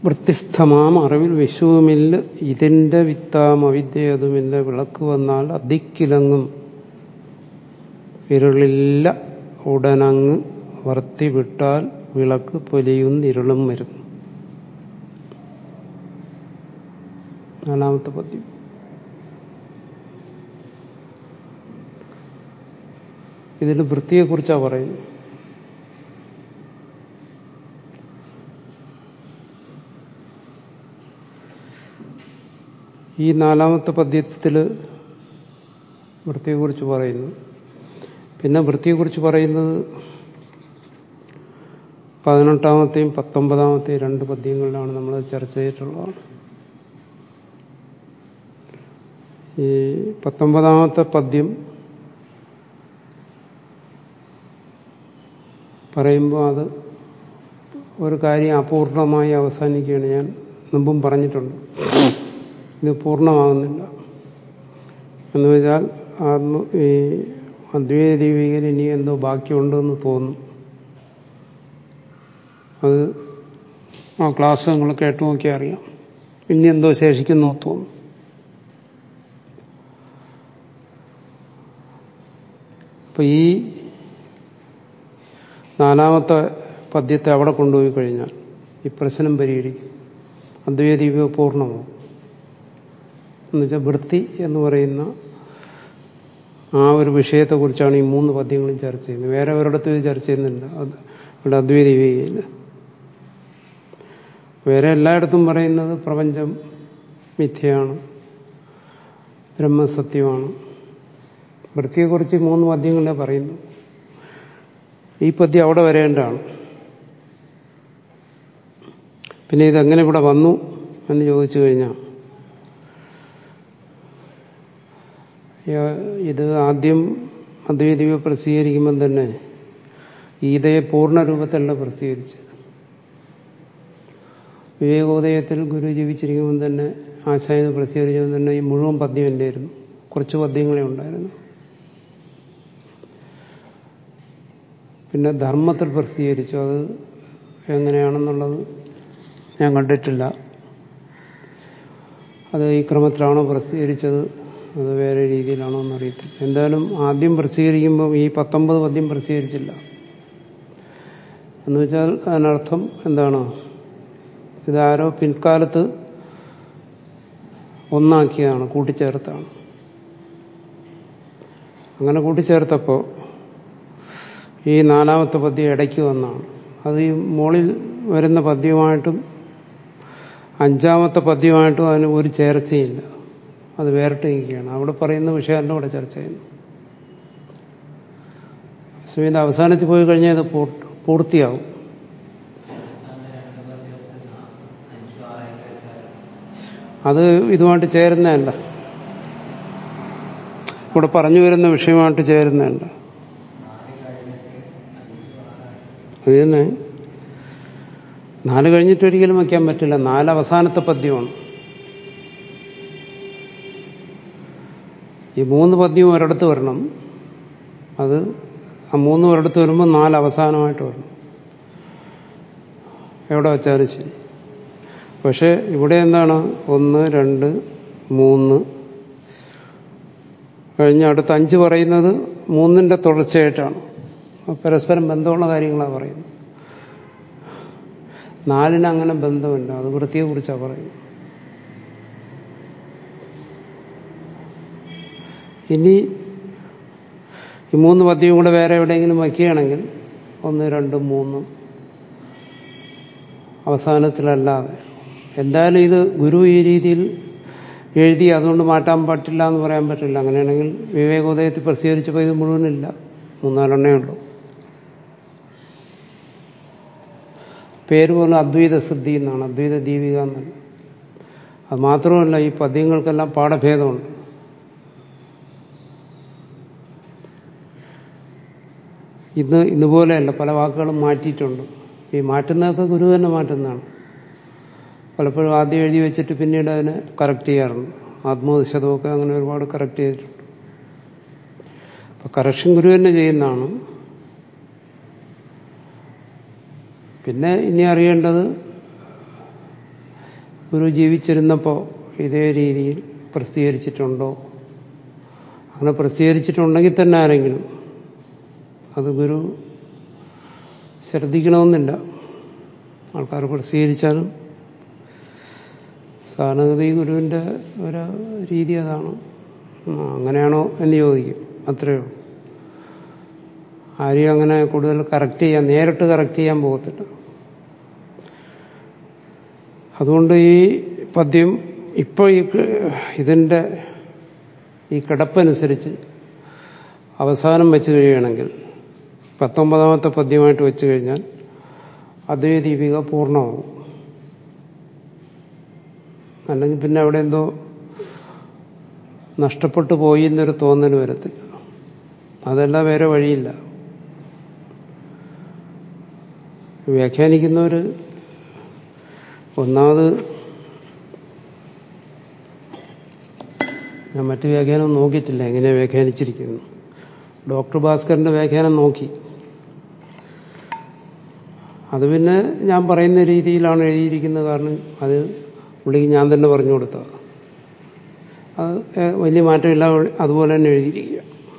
വൃത്തിസ്ഥമാം അറിവിൽ വിഷുവുമില്ല ഇതിന്റെ വിത്താം അവിദ്യതുമില്ല വിളക്ക് വന്നാൽ അതിക്കിലങ്ങും ഇരുളില്ല ഉടനങ്ങ് വർത്തി വിട്ടാൽ വിളക്ക് പൊലിയും ഇരുളും വരും നാലാമത്തെ പദ്യം ഇതിൽ വൃത്തിയെക്കുറിച്ചാണ് പറയുന്നത് ഈ നാലാമത്തെ പദ്യത്തിൽ വൃത്തിയെക്കുറിച്ച് പറയുന്നു പിന്നെ വൃത്തിയെക്കുറിച്ച് പറയുന്നത് പതിനെട്ടാമത്തെയും പത്തൊമ്പതാമത്തെയും രണ്ട് പദ്യങ്ങളിലാണ് നമ്മൾ ചർച്ച ചെയ്തിട്ടുള്ളത് ഈ പത്തൊമ്പതാമത്തെ പദ്യം പറയുമ്പോൾ അത് ഒരു കാര്യം അപൂർണമായി അവസാനിക്കുകയാണ് ഞാൻ മുമ്പും പറഞ്ഞിട്ടുണ്ട് ഇത് പൂർണ്ണമാകുന്നില്ല എന്ന് വെച്ചാൽ ആത്മ ഈ അദ്വൈത ദീപികയിൽ ഇനി എന്തോ ബാക്കിയുണ്ടെന്ന് തോന്നും അത് ആ ക്ലാസ് നിങ്ങൾ കേട്ടു നോക്കിയാൽ അറിയാം ഇനി എന്തോ ശേഷിക്കുന്നു തോന്നും അപ്പൊ ഈ നാലാമത്തെ പദ്യത്തെ അവിടെ കൊണ്ടുപോയി കഴിഞ്ഞാൽ ഈ പ്രശ്നം പരിഹരിക്കും അദ്വൈത ദീപിക പൂർണ്ണമാവും എന്നുവെച്ചാൽ വൃത്തി എന്ന് പറയുന്ന ആ ഒരു വിഷയത്തെക്കുറിച്ചാണ് ഈ മൂന്ന് പദ്യങ്ങളും ചർച്ച ചെയ്യുന്നത് വേറെ ഒരിടത്തും ഇത് ചർച്ച ചെയ്യുന്നില്ല അത് ഇവിടെ അദ്വൈത വിവേകയില്ല വേറെ എല്ലായിടത്തും പറയുന്നത് പ്രപഞ്ചം മിഥ്യയാണ് ബ്രഹ്മസത്യമാണ് വൃത്തിയെക്കുറിച്ച് മൂന്ന് പദ്യങ്ങളെ പറയുന്നു ഈ പദ്യം അവിടെ വരേണ്ടതാണ് പിന്നെ ഇതെങ്ങനെ ഇവിടെ വന്നു എന്ന് ചോദിച്ചു കഴിഞ്ഞാൽ ഇത് ആദ്യം അദ്വൈതീവ പ്രസിദ്ധീകരിക്കുമ്പം തന്നെ ഗീതയെ പൂർണ്ണ രൂപത്തിലല്ല പ്രസിദ്ധീകരിച്ചത് വിവേകോദയത്തിൽ ഗുരു ജീവിച്ചിരിക്കുമ്പോൾ തന്നെ ആശായത് പ്രസിദ്ധീകരിച്ചപ്പോൾ തന്നെ ഈ മുഴുവൻ പദ്യം എന്തായിരുന്നു കുറച്ച് പദ്യങ്ങളെ ഉണ്ടായിരുന്നു പിന്നെ ധർമ്മത്തിൽ പ്രസിദ്ധീകരിച്ചു അത് എങ്ങനെയാണെന്നുള്ളത് ഞാൻ കണ്ടിട്ടില്ല അത് ഈ ക്രമത്തിലാണോ പ്രസിദ്ധീകരിച്ചത് അത് വേറെ രീതിയിലാണോ എന്നറിയത്തില്ല എന്തായാലും ആദ്യം പ്രസിദ്ധീകരിക്കുമ്പോൾ ഈ പത്തൊമ്പത് പദ്യം പ്രസിദ്ധീകരിച്ചില്ല എന്ന് വെച്ചാൽ അതിനർത്ഥം എന്താണ് ഇതാരോ പിൽക്കാലത്ത് ഒന്നാക്കിയതാണ് കൂട്ടിച്ചേർത്താണ് അങ്ങനെ കൂട്ടിച്ചേർത്തപ്പോൾ ഈ നാലാമത്തെ പദ്യം ഇടയ്ക്ക് വന്നാണ് അത് ഈ മുകളിൽ വരുന്ന പദ്യമായിട്ടും അഞ്ചാമത്തെ പദ്യമായിട്ടും അതിന് ഒരു ചേർച്ചയില്ല അത് വേറിട്ട് നിൽക്കുകയാണ് അവിടെ പറയുന്ന വിഷയമല്ല ഇവിടെ ചർച്ച ചെയ്യുന്നു സ്മീത് അവസാനത്തിൽ പോയി കഴിഞ്ഞാൽ ഇത് പൂർത്തിയാവും അത് ഇതുമായിട്ട് ചേരുന്നതല്ല ഇവിടെ പറഞ്ഞു വരുന്ന വിഷയമായിട്ട് ചേരുന്നതല്ല അത് തന്നെ നാല് കഴിഞ്ഞിട്ട് ഒരിക്കലും വയ്ക്കാൻ പറ്റില്ല നാല് അവസാനത്തെ പദ്യമാണ് ഈ മൂന്ന് പദ്യവും ഒരിടത്ത് വരണം അത് ആ മൂന്ന് ഒരിടത്ത് വരുമ്പോൾ നാല് അവസാനമായിട്ട് വരണം എവിടെ വെച്ചാലും ശരി പക്ഷെ ഇവിടെ എന്താണ് ഒന്ന് രണ്ട് മൂന്ന് കഴിഞ്ഞ അടുത്ത അഞ്ച് പറയുന്നത് മൂന്നിന്റെ തുടർച്ചയായിട്ടാണ് പരസ്പരം ബന്ധമുള്ള കാര്യങ്ങളാണ് പറയുന്നത് നാലിന് അങ്ങനെ ബന്ധമില്ല അത് വൃത്തിയെക്കുറിച്ചാണ് പറയുന്നത് ഇനി ഈ മൂന്ന് പദ്യവും കൂടെ വേറെ എവിടെയെങ്കിലും വയ്ക്കുകയാണെങ്കിൽ ഒന്ന് രണ്ട് മൂന്ന് അവസാനത്തിലല്ലാതെ എന്തായാലും ഇത് ഗുരു ഈ രീതിയിൽ എഴുതി അതുകൊണ്ട് മാറ്റാൻ പറ്റില്ല എന്ന് പറയാൻ പറ്റില്ല അങ്ങനെയാണെങ്കിൽ വിവേകോദയത്തിൽ പ്രസിദ്ധീകരിച്ചപ്പോൾ ഇത് മുഴുവനില്ല മൂന്നാലെണ്ണേ ഉള്ളൂ പേര് പോലും അദ്വൈത സിദ്ധി എന്നാണ് അദ്വൈത ദീപിക എന്നാണ് അത് മാത്രമല്ല ഈ പദ്യങ്ങൾക്കെല്ലാം പാഠഭേദമുണ്ട് ഇന്ന് ഇതുപോലെയല്ല പല വാക്കുകളും മാറ്റിയിട്ടുണ്ട് ഈ മാറ്റുന്നതൊക്കെ ഗുരു തന്നെ മാറ്റുന്നതാണ് പലപ്പോഴും ആദ്യം എഴുതി വെച്ചിട്ട് പിന്നീട് അതിനെ കറക്റ്റ് ചെയ്യാറുണ്ട് ആത്മോദശതമൊക്കെ അങ്ങനെ ഒരുപാട് കറക്റ്റ് ചെയ്തിട്ടുണ്ട് അപ്പൊ കറക്ഷൻ ഗുരു തന്നെ ചെയ്യുന്നതാണ് പിന്നെ ഇനി അറിയേണ്ടത് ഗുരു ജീവിച്ചിരുന്നപ്പോൾ ഇതേ രീതിയിൽ പ്രസിദ്ധീകരിച്ചിട്ടുണ്ടോ അങ്ങനെ പ്രസിദ്ധീകരിച്ചിട്ടുണ്ടെങ്കിൽ തന്നെ ആരെങ്കിലും അത് ഗുരു ശ്രദ്ധിക്കണമെന്നില്ല ആൾക്കാർ പ്രസിദ്ധീകരിച്ചാലും സാധാരണഗതി ഗുരുവിൻ്റെ ഒരു രീതി അതാണ് അങ്ങനെയാണോ എന്ന് ചോദിക്കും അത്രയേ ഉള്ളൂ ആരെയും അങ്ങനെ കൂടുതൽ കറക്റ്റ് ചെയ്യാൻ നേരിട്ട് കറക്റ്റ് ചെയ്യാൻ പോകത്തില്ല അതുകൊണ്ട് ഈ പദ്യം ഇപ്പോൾ ഈ ഇതിൻ്റെ ഈ കിടപ്പനുസരിച്ച് അവസാനം വെച്ച് കഴിയുകയാണെങ്കിൽ പത്തൊമ്പതാമത്തെ പദ്യമായിട്ട് വെച്ച് കഴിഞ്ഞാൽ അതേ ദീപിക പൂർണ്ണമാവും അല്ലെങ്കിൽ പിന്നെ അവിടെ എന്തോ നഷ്ടപ്പെട്ടു പോയി എന്നൊരു തോന്നൽ വരത്തില്ല അതല്ല വേറെ വഴിയില്ല വ്യാഖ്യാനിക്കുന്നവർ ഒന്നാമത് ഞാൻ മറ്റു വ്യാഖ്യാനം നോക്കിയിട്ടില്ല എങ്ങനെ വ്യാഖ്യാനിച്ചിരിക്കുന്നു ഡോക്ടർ ഭാസ്കറിന്റെ വ്യാഖ്യാനം നോക്കി അത് പിന്നെ ഞാൻ പറയുന്ന രീതിയിലാണ് എഴുതിയിരിക്കുന്നത് കാരണം അത് പുള്ളിക്ക് ഞാൻ തന്നെ പറഞ്ഞു കൊടുത്ത അത് വലിയ മാറ്റമില്ല അതുപോലെ തന്നെ എഴുതിയിരിക്കുക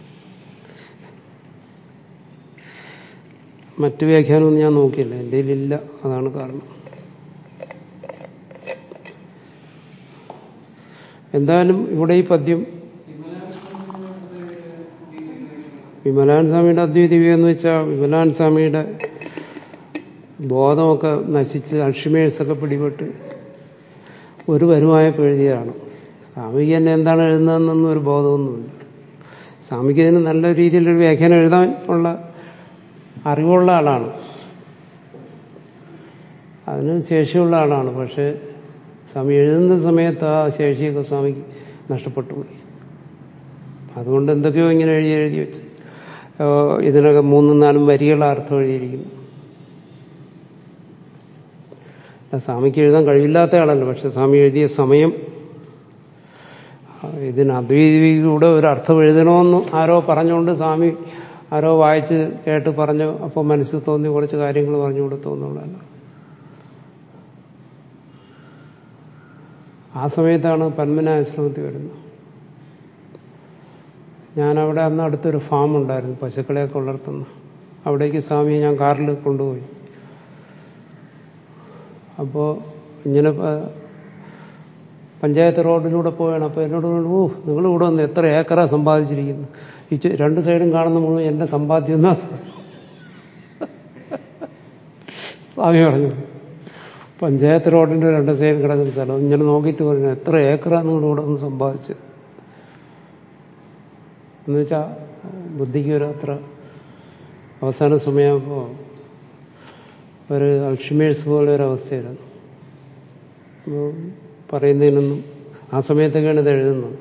മറ്റു വ്യാഖ്യാനമൊന്നും ഞാൻ നോക്കിയില്ല എൻ്റെ ഇല്ല അതാണ് കാരണം എന്തായാലും ഇവിടെ ഈ പദ്യം വിമലാൻ സ്വാമിയുടെ അദ്വൈതിവ്യം എന്ന് വെച്ചാൽ വിമലാൻ സ്വാമിയുടെ ബോധമൊക്കെ നശിച്ച് അൾഷിമേഴ്സൊക്കെ പിടിപെട്ട് ഒരു വരുമായപ്പോൾ എഴുതിയതാണ് സ്വാമിക്ക് തന്നെ എന്താണ് എഴുതുന്നതെന്നൊന്നും ഒരു ബോധമൊന്നുമില്ല സ്വാമിക്ക് ഇതിന് നല്ല രീതിയിലൊരു വ്യാഖ്യാനം എഴുതാൻ ഉള്ള അറിവുള്ള ആളാണ് അതിന് ശേഷിയുള്ള ആളാണ് പക്ഷേ സ്വാമി എഴുതുന്ന സമയത്ത് ആ ശേഷിയൊക്കെ സ്വാമിക്ക് നഷ്ടപ്പെട്ടു പോയി അതുകൊണ്ട് എന്തൊക്കെയോ ഇങ്ങനെ എഴുതി എഴുതി വെച്ച് ഇതിനൊക്കെ മൂന്നും നാലും വരികളുടെ അർത്ഥം എഴുതിയിരിക്കുന്നു സ്വാമിക്ക് എഴുതാൻ കഴിവില്ലാത്ത ആളല്ല പക്ഷെ സ്വാമി എഴുതിയ സമയം ഇതിന് അദ്വൈതികൂടെ ഒരു അർത്ഥം എഴുതണമെന്ന് ആരോ പറഞ്ഞുകൊണ്ട് സ്വാമി ആരോ വായിച്ച് കേട്ട് പറഞ്ഞു അപ്പോൾ മനസ്സിൽ തോന്നി കുറച്ച് കാര്യങ്ങൾ പറഞ്ഞു കൊടുത്തു എന്നുള്ളതല്ല ആ സമയത്താണ് പന്മനാശ്രമത്തിൽ വരുന്നത് ഞാനവിടെ അന്ന് അടുത്തൊരു ഫാം ഉണ്ടായിരുന്നു പശുക്കളെയൊക്കെ വളർത്തുന്ന അവിടേക്ക് സ്വാമിയെ ഞാൻ കാറിൽ കൊണ്ടുപോയി അപ്പോൾ ഇങ്ങനെ പഞ്ചായത്ത് റോഡിലൂടെ പോവുകയാണ് അപ്പോൾ എന്നോട് ഓ നിങ്ങൾ ഇവിടെ വന്ന് എത്ര ഏക്കറാ സമ്പാദിച്ചിരിക്കുന്നു ഈ രണ്ട് സൈഡും കാണുന്ന മുഴുവൻ എൻ്റെ സമ്പാദ്യം എന്നാ സ്വാമി പറഞ്ഞു പഞ്ചായത്ത് റോഡിന്റെ രണ്ട് സൈഡ് കിടക്കുന്ന സ്ഥലം ഇങ്ങനെ നോക്കിയിട്ട് പറഞ്ഞു എത്ര ഏക്കറാ നിങ്ങൾ ഇവിടെ ഒന്ന് സമ്പാദിച്ചത് എന്ന് വെച്ചാൽ ബുദ്ധിക്ക് ഒരു അത്ര അവസാന സമയമാകുമ്പോൾ ഒരു അൾഷിമേഴ്സ് പോലെ ഒരു അവസ്ഥയായിരുന്നു പറയുന്നതിനൊന്നും ആ സമയത്തൊക്കെയാണ് ഇത് എഴുതുന്നത്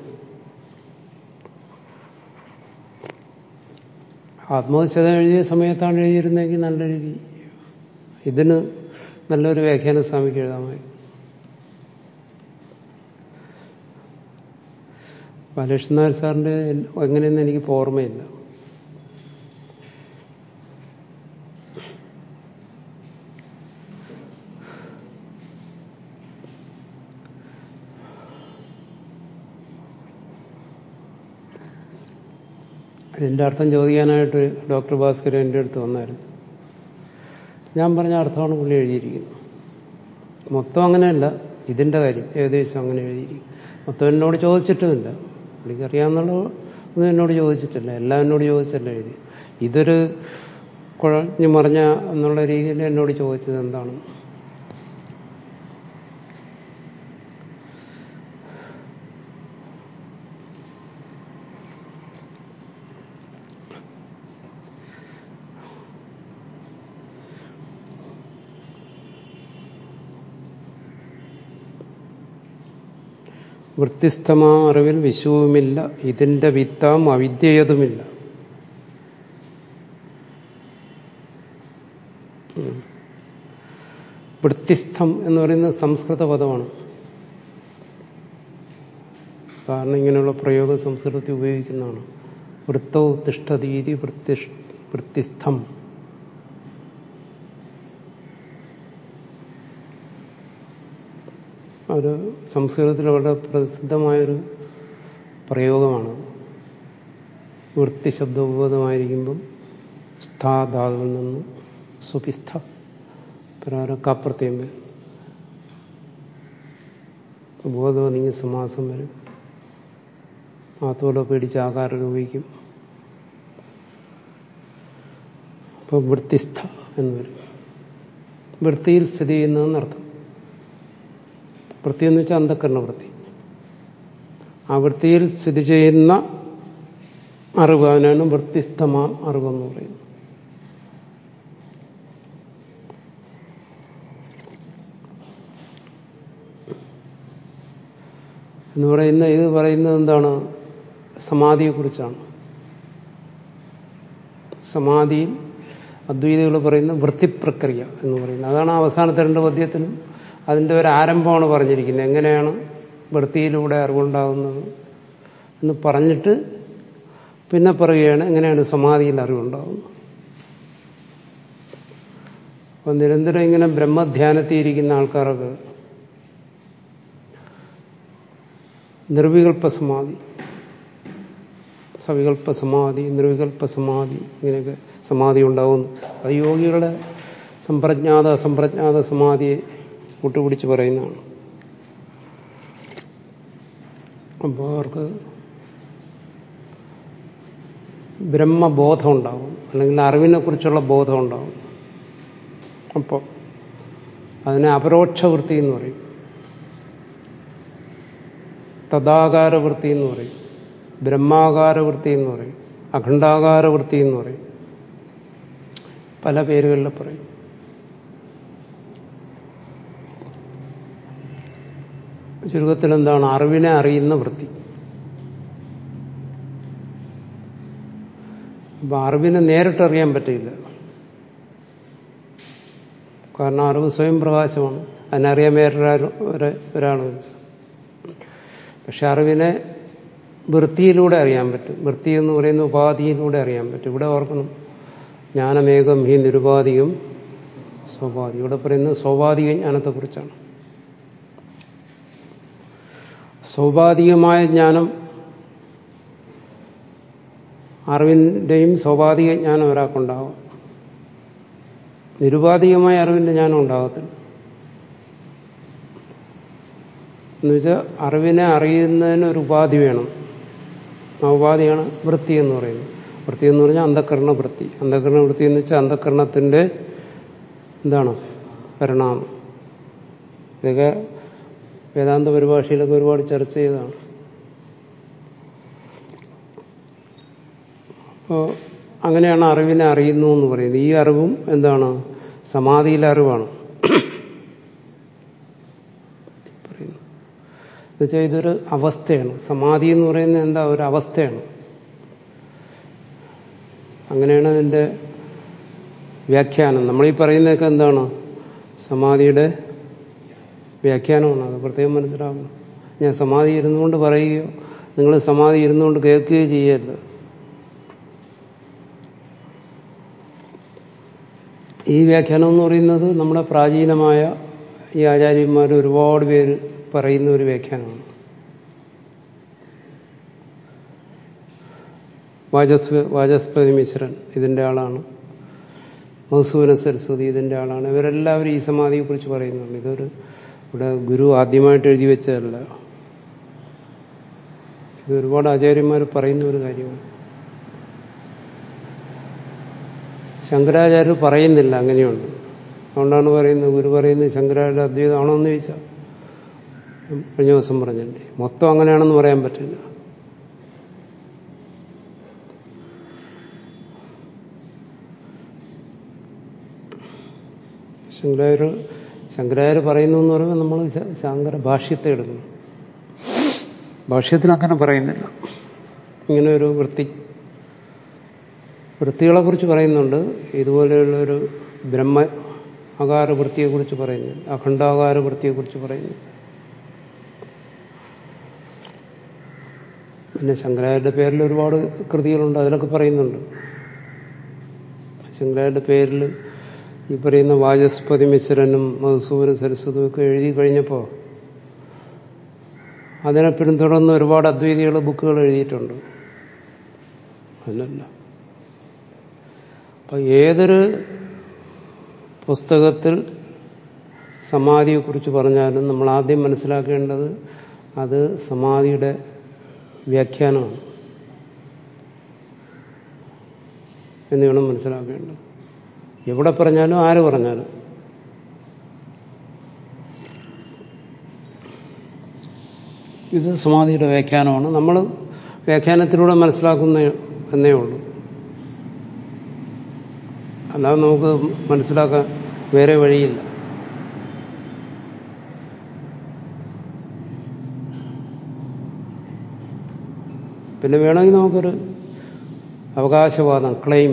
ആത്മഹത്യത എഴുതിയ സമയത്താണ് എഴുതിയിരുന്നെങ്കിൽ നല്ല രീതി ഇതിന് നല്ലൊരു വ്യാഖ്യാനം സ്വാമിക്ക് എഴുതാമായി ബാലകൃഷ്ണനാർ സാറിന്റെ എങ്ങനെയെന്ന് എനിക്ക് ഓർമ്മയില്ല ഇതിന്റെ അർത്ഥം ചോദിക്കാനായിട്ട് ഡോക്ടർ ഭാസ്കർ എൻ്റെ അടുത്ത് വന്നായിരുന്നു ഞാൻ പറഞ്ഞ അർത്ഥമാണ് പുള്ളി എഴുതിയിരിക്കുന്നത് മൊത്തം അങ്ങനെയല്ല ഇതിന്റെ കാര്യം ഏകദേശം അങ്ങനെ എഴുതിയിരിക്കും മൊത്തം എന്നോട് ചോദിച്ചിട്ടുമില്ല പുള്ളിക്കറിയാമെന്നുള്ള ഒന്നും എന്നോട് ചോദിച്ചിട്ടില്ല എല്ലാം എന്നോട് ചോദിച്ചല്ല എഴുതി ഇതൊരു കുഴഞ്ഞു മറിഞ്ഞ എന്നുള്ള രീതിയിൽ എന്നോട് ചോദിച്ചത് എന്താണ് വൃത്തിസ്ഥമാ അറിവിൽ വിശ്വവുമില്ല ഇതിന്റെ വിത്താം അവിദ്യയതുമില്ല വൃത്തിസ്ഥം എന്ന് പറയുന്നത് സംസ്കൃത പദമാണ് സാധാരണ ഇങ്ങനെയുള്ള പ്രയോഗം സംസ്കൃതത്തിൽ ഉപയോഗിക്കുന്നതാണ് വൃത്തോ തിഷ്ഠതീതി വൃത്തി വൃത്തിസ്ഥം ഒരു സംസ്കൃതത്തിൽ വളരെ പ്രസിദ്ധമായൊരു പ്രയോഗമാണ് വൃത്തി ശബ്ദോപബോധമായിരിക്കുമ്പം സ്ഥാധാതുവിൽ നിന്ന് സുപിസ്ഥ പ്രകാരം കപ്രത്യം വരും ബോധം നീങ്ങി സമാസം വരും ആത്തോടെ പേടിച്ച് ആകാരം രൂപിക്കും അപ്പോൾ വൃത്തിസ്ഥ എന്ന് വരും വൃത്തിയിൽ സ്ഥിതി ചെയ്യുന്നതെന്നർത്ഥം വൃത്തി എന്ന് വെച്ചാൽ അന്ധക്കരണ വൃത്തി ആ വൃത്തിയിൽ സ്ഥിതി ചെയ്യുന്ന അറിവ് അതിനാണ് വൃത്തിസ്ഥമാം അറിവെന്ന് പറയുന്നത് എന്ന് പറയുന്ന ഇത് പറയുന്നത് എന്താണ് സമാധിയെക്കുറിച്ചാണ് സമാധിയിൽ അദ്വൈതികൾ പറയുന്ന വൃത്തിപ്രക്രിയ എന്ന് പറയുന്നത് അതാണ് അവസാനത്തെ രണ്ട് പദ്യത്തിലും അതിൻ്റെ ഒരു ആരംഭമാണ് പറഞ്ഞിരിക്കുന്നത് എങ്ങനെയാണ് വൃത്തിയിലൂടെ അറിവുണ്ടാകുന്നത് എന്ന് പറഞ്ഞിട്ട് പിന്നെ പറയുകയാണ് എങ്ങനെയാണ് സമാധിയിൽ അറിവുണ്ടാകുന്നത് അപ്പം നിരന്തരം ഇങ്ങനെ ബ്രഹ്മധ്യാനത്തിൽ ഇരിക്കുന്ന ആൾക്കാർക്ക് നിർവികൽപ്പ സമാധി സവികൽപ്പ സമാധി നിർവികൽപ്പ സമാധി ഇങ്ങനെയൊക്കെ സമാധി ഉണ്ടാകുന്നു അത് യോഗികളുടെ സമ്പ്രജ്ഞാത അസംപ്രജ്ഞാത സമാധിയെ കൂട്ടുപിടിച്ച് പറയുന്നതാണ് അപ്പോൾ അവർക്ക് ബ്രഹ്മബോധം ഉണ്ടാകും അല്ലെങ്കിൽ അറിവിനെ കുറിച്ചുള്ള ബോധം ഉണ്ടാകും അപ്പോൾ അതിനെ അപരോക്ഷവൃത്തി എന്ന് പറയും തദാകാരവൃത്തി എന്ന് പറയും ബ്രഹ്മാകാരവൃത്തി എന്ന് പറയും അഖണ്ഡാകാരവൃത്തി എന്ന് പറയും പല പേരുകളിൽ പറയും ചുരുക്കത്തിൽ എന്താണ് അറിവിനെ അറിയുന്ന വൃത്തി അപ്പൊ അറിവിനെ നേരിട്ടറിയാൻ പറ്റില്ല കാരണം അറിവ് സ്വയം പ്രകാശമാണ് അതിനറിയാൻ വേറൊരാൾ ഒരാളും പക്ഷെ അറിവിനെ വൃത്തിയിലൂടെ അറിയാൻ പറ്റും വൃത്തി എന്ന് പറയുന്ന ഉപാധിയിലൂടെ അറിയാൻ പറ്റും ഇവിടെ ഓർക്കണം ജ്ഞാനമേകം ഹി നിരുപാധികം സ്വാഭാവികം ഇവിടെ പറയുന്നത് സ്വാഭാവിക ജ്ഞാനത്തെക്കുറിച്ചാണ് സ്വാഭാവികമായ ജ്ഞാനം അറിവിൻ്റെയും സ്വാഭാവിക ജ്ഞാനം ഒരാൾക്കുണ്ടാവും നിരുപാധികമായ അറിവിൻ്റെ ജ്ഞാനം ഉണ്ടാകത്തില്ല എന്നുവെച്ചാൽ അറിവിനെ അറിയുന്നതിന് ഒരു ഉപാധി വേണം ആ ഉപാധിയാണ് വൃത്തി എന്ന് പറയുന്നത് വൃത്തി എന്ന് പറഞ്ഞാൽ അന്ധകരണ വൃത്തി അന്ധകരണ വൃത്തി എന്ന് വെച്ചാൽ അന്ധകരണത്തിൻ്റെ എന്താണ് പരിണാമം ഇതൊക്കെ വേദാന്ത പരിഭാഷയിലൊക്കെ ഒരുപാട് ചർച്ച ചെയ്തതാണ് അപ്പോൾ അങ്ങനെയാണ് അറിവിനെ അറിയുന്നു എന്ന് പറയുന്നത് ഈ അറിവും എന്താണ് സമാധിയിലെ അറിവാണ് എന്നുവെച്ചാൽ ഇതൊരു അവസ്ഥയാണ് സമാധി എന്ന് പറയുന്നത് എന്താ ഒരു അവസ്ഥയാണ് അങ്ങനെയാണ് അതിൻ്റെ വ്യാഖ്യാനം നമ്മളീ പറയുന്നതൊക്കെ എന്താണ് സമാധിയുടെ വ്യാഖ്യാനമാണ് അത് പ്രത്യേകം മനസ്സിലാക്കണം ഞാൻ സമാധി ഇരുന്നുകൊണ്ട് പറയുകയോ നിങ്ങൾ സമാധി ഇരുന്നുകൊണ്ട് കേൾക്കുകയോ ചെയ്യല്ല ഈ വ്യാഖ്യാനം എന്ന് പറയുന്നത് നമ്മുടെ പ്രാചീനമായ ഈ ആചാര്യന്മാർ ഒരുപാട് പേര് പറയുന്ന ഒരു വ്യാഖ്യാനമാണ് വാചസ്പ വാചസ്പതി മിശ്രൻ ഇതിൻ്റെ ആളാണ് മധുസൂന സരസ്വതി ഇതിൻ്റെ ആളാണ് ഇവരെല്ലാവരും ഈ സമാധിയെക്കുറിച്ച് പറയുന്നുണ്ട് ഇതൊരു ഇവിടെ ഗുരു ആദ്യമായിട്ട് എഴുതി വെച്ചതല്ല ഇത് ഒരുപാട് ആചാര്യന്മാർ പറയുന്ന ഒരു കാര്യമാണ് ശങ്കരാചാര്യർ പറയുന്നില്ല അങ്ങനെയുണ്ട് അതുകൊണ്ടാണ് പറയുന്നത് ഗുരു പറയുന്നത് ശങ്കരാചാര്യ അദ്വൈതമാണോ എന്ന് ചോദിച്ചാൽ കഴിഞ്ഞ ദിവസം പറഞ്ഞില്ലേ മൊത്തം അങ്ങനെയാണെന്ന് പറയാൻ പറ്റില്ല ശങ്കരാചാര്യ ശങ്കരാചാര്യ പറയുന്നു എന്ന് പറയുമ്പോൾ നമ്മൾ ശങ്കര ഭാഷ്യത്തെ എടുക്കണം ഭാഷ്യത്തിന് അങ്ങനെ പറയുന്നില്ല ഇങ്ങനെ ഒരു വൃത്തി വൃത്തികളെ കുറിച്ച് പറയുന്നുണ്ട് ഇതുപോലെയുള്ള ഒരു ബ്രഹ്മ അകാര വൃത്തിയെക്കുറിച്ച് പറയുന്നു അഖണ്ഡാകാര വൃത്തിയെക്കുറിച്ച് പറയുന്നു പിന്നെ ശങ്കരാചാര്യരുടെ പേരിൽ ഒരുപാട് കൃതികളുണ്ട് അതിലൊക്കെ പറയുന്നുണ്ട് ശങ്കരാചാര്യരുടെ പേരിൽ ഈ പറയുന്ന വാചസ്പതി മിശ്രനും മധുസൂദന സരസ്വതും ഒക്കെ എഴുതി കഴിഞ്ഞപ്പോൾ അതിനെ പിന്തുടർന്ന് ഒരുപാട് അദ്വൈതികൾ ബുക്കുകൾ എഴുതിയിട്ടുണ്ട് അതിനല്ല അപ്പൊ ഏതൊരു പുസ്തകത്തിൽ സമാധിയെക്കുറിച്ച് പറഞ്ഞാലും നമ്മൾ ആദ്യം മനസ്സിലാക്കേണ്ടത് അത് സമാധിയുടെ വ്യാഖ്യാനമാണ് എന്ന് വേണം മനസ്സിലാക്കേണ്ടത് എവിടെ പറഞ്ഞാലും ആര് പറഞ്ഞാലും ഇത് സമാധിയുടെ വ്യാഖ്യാനമാണ് നമ്മൾ വ്യാഖ്യാനത്തിലൂടെ മനസ്സിലാക്കുന്ന എന്നേ ഉള്ളൂ അല്ലാതെ നമുക്ക് മനസ്സിലാക്കാൻ വേറെ വഴിയില്ല പിന്നെ വേണമെങ്കിൽ നമുക്കൊരു അവകാശവാദം ക്ലെയിം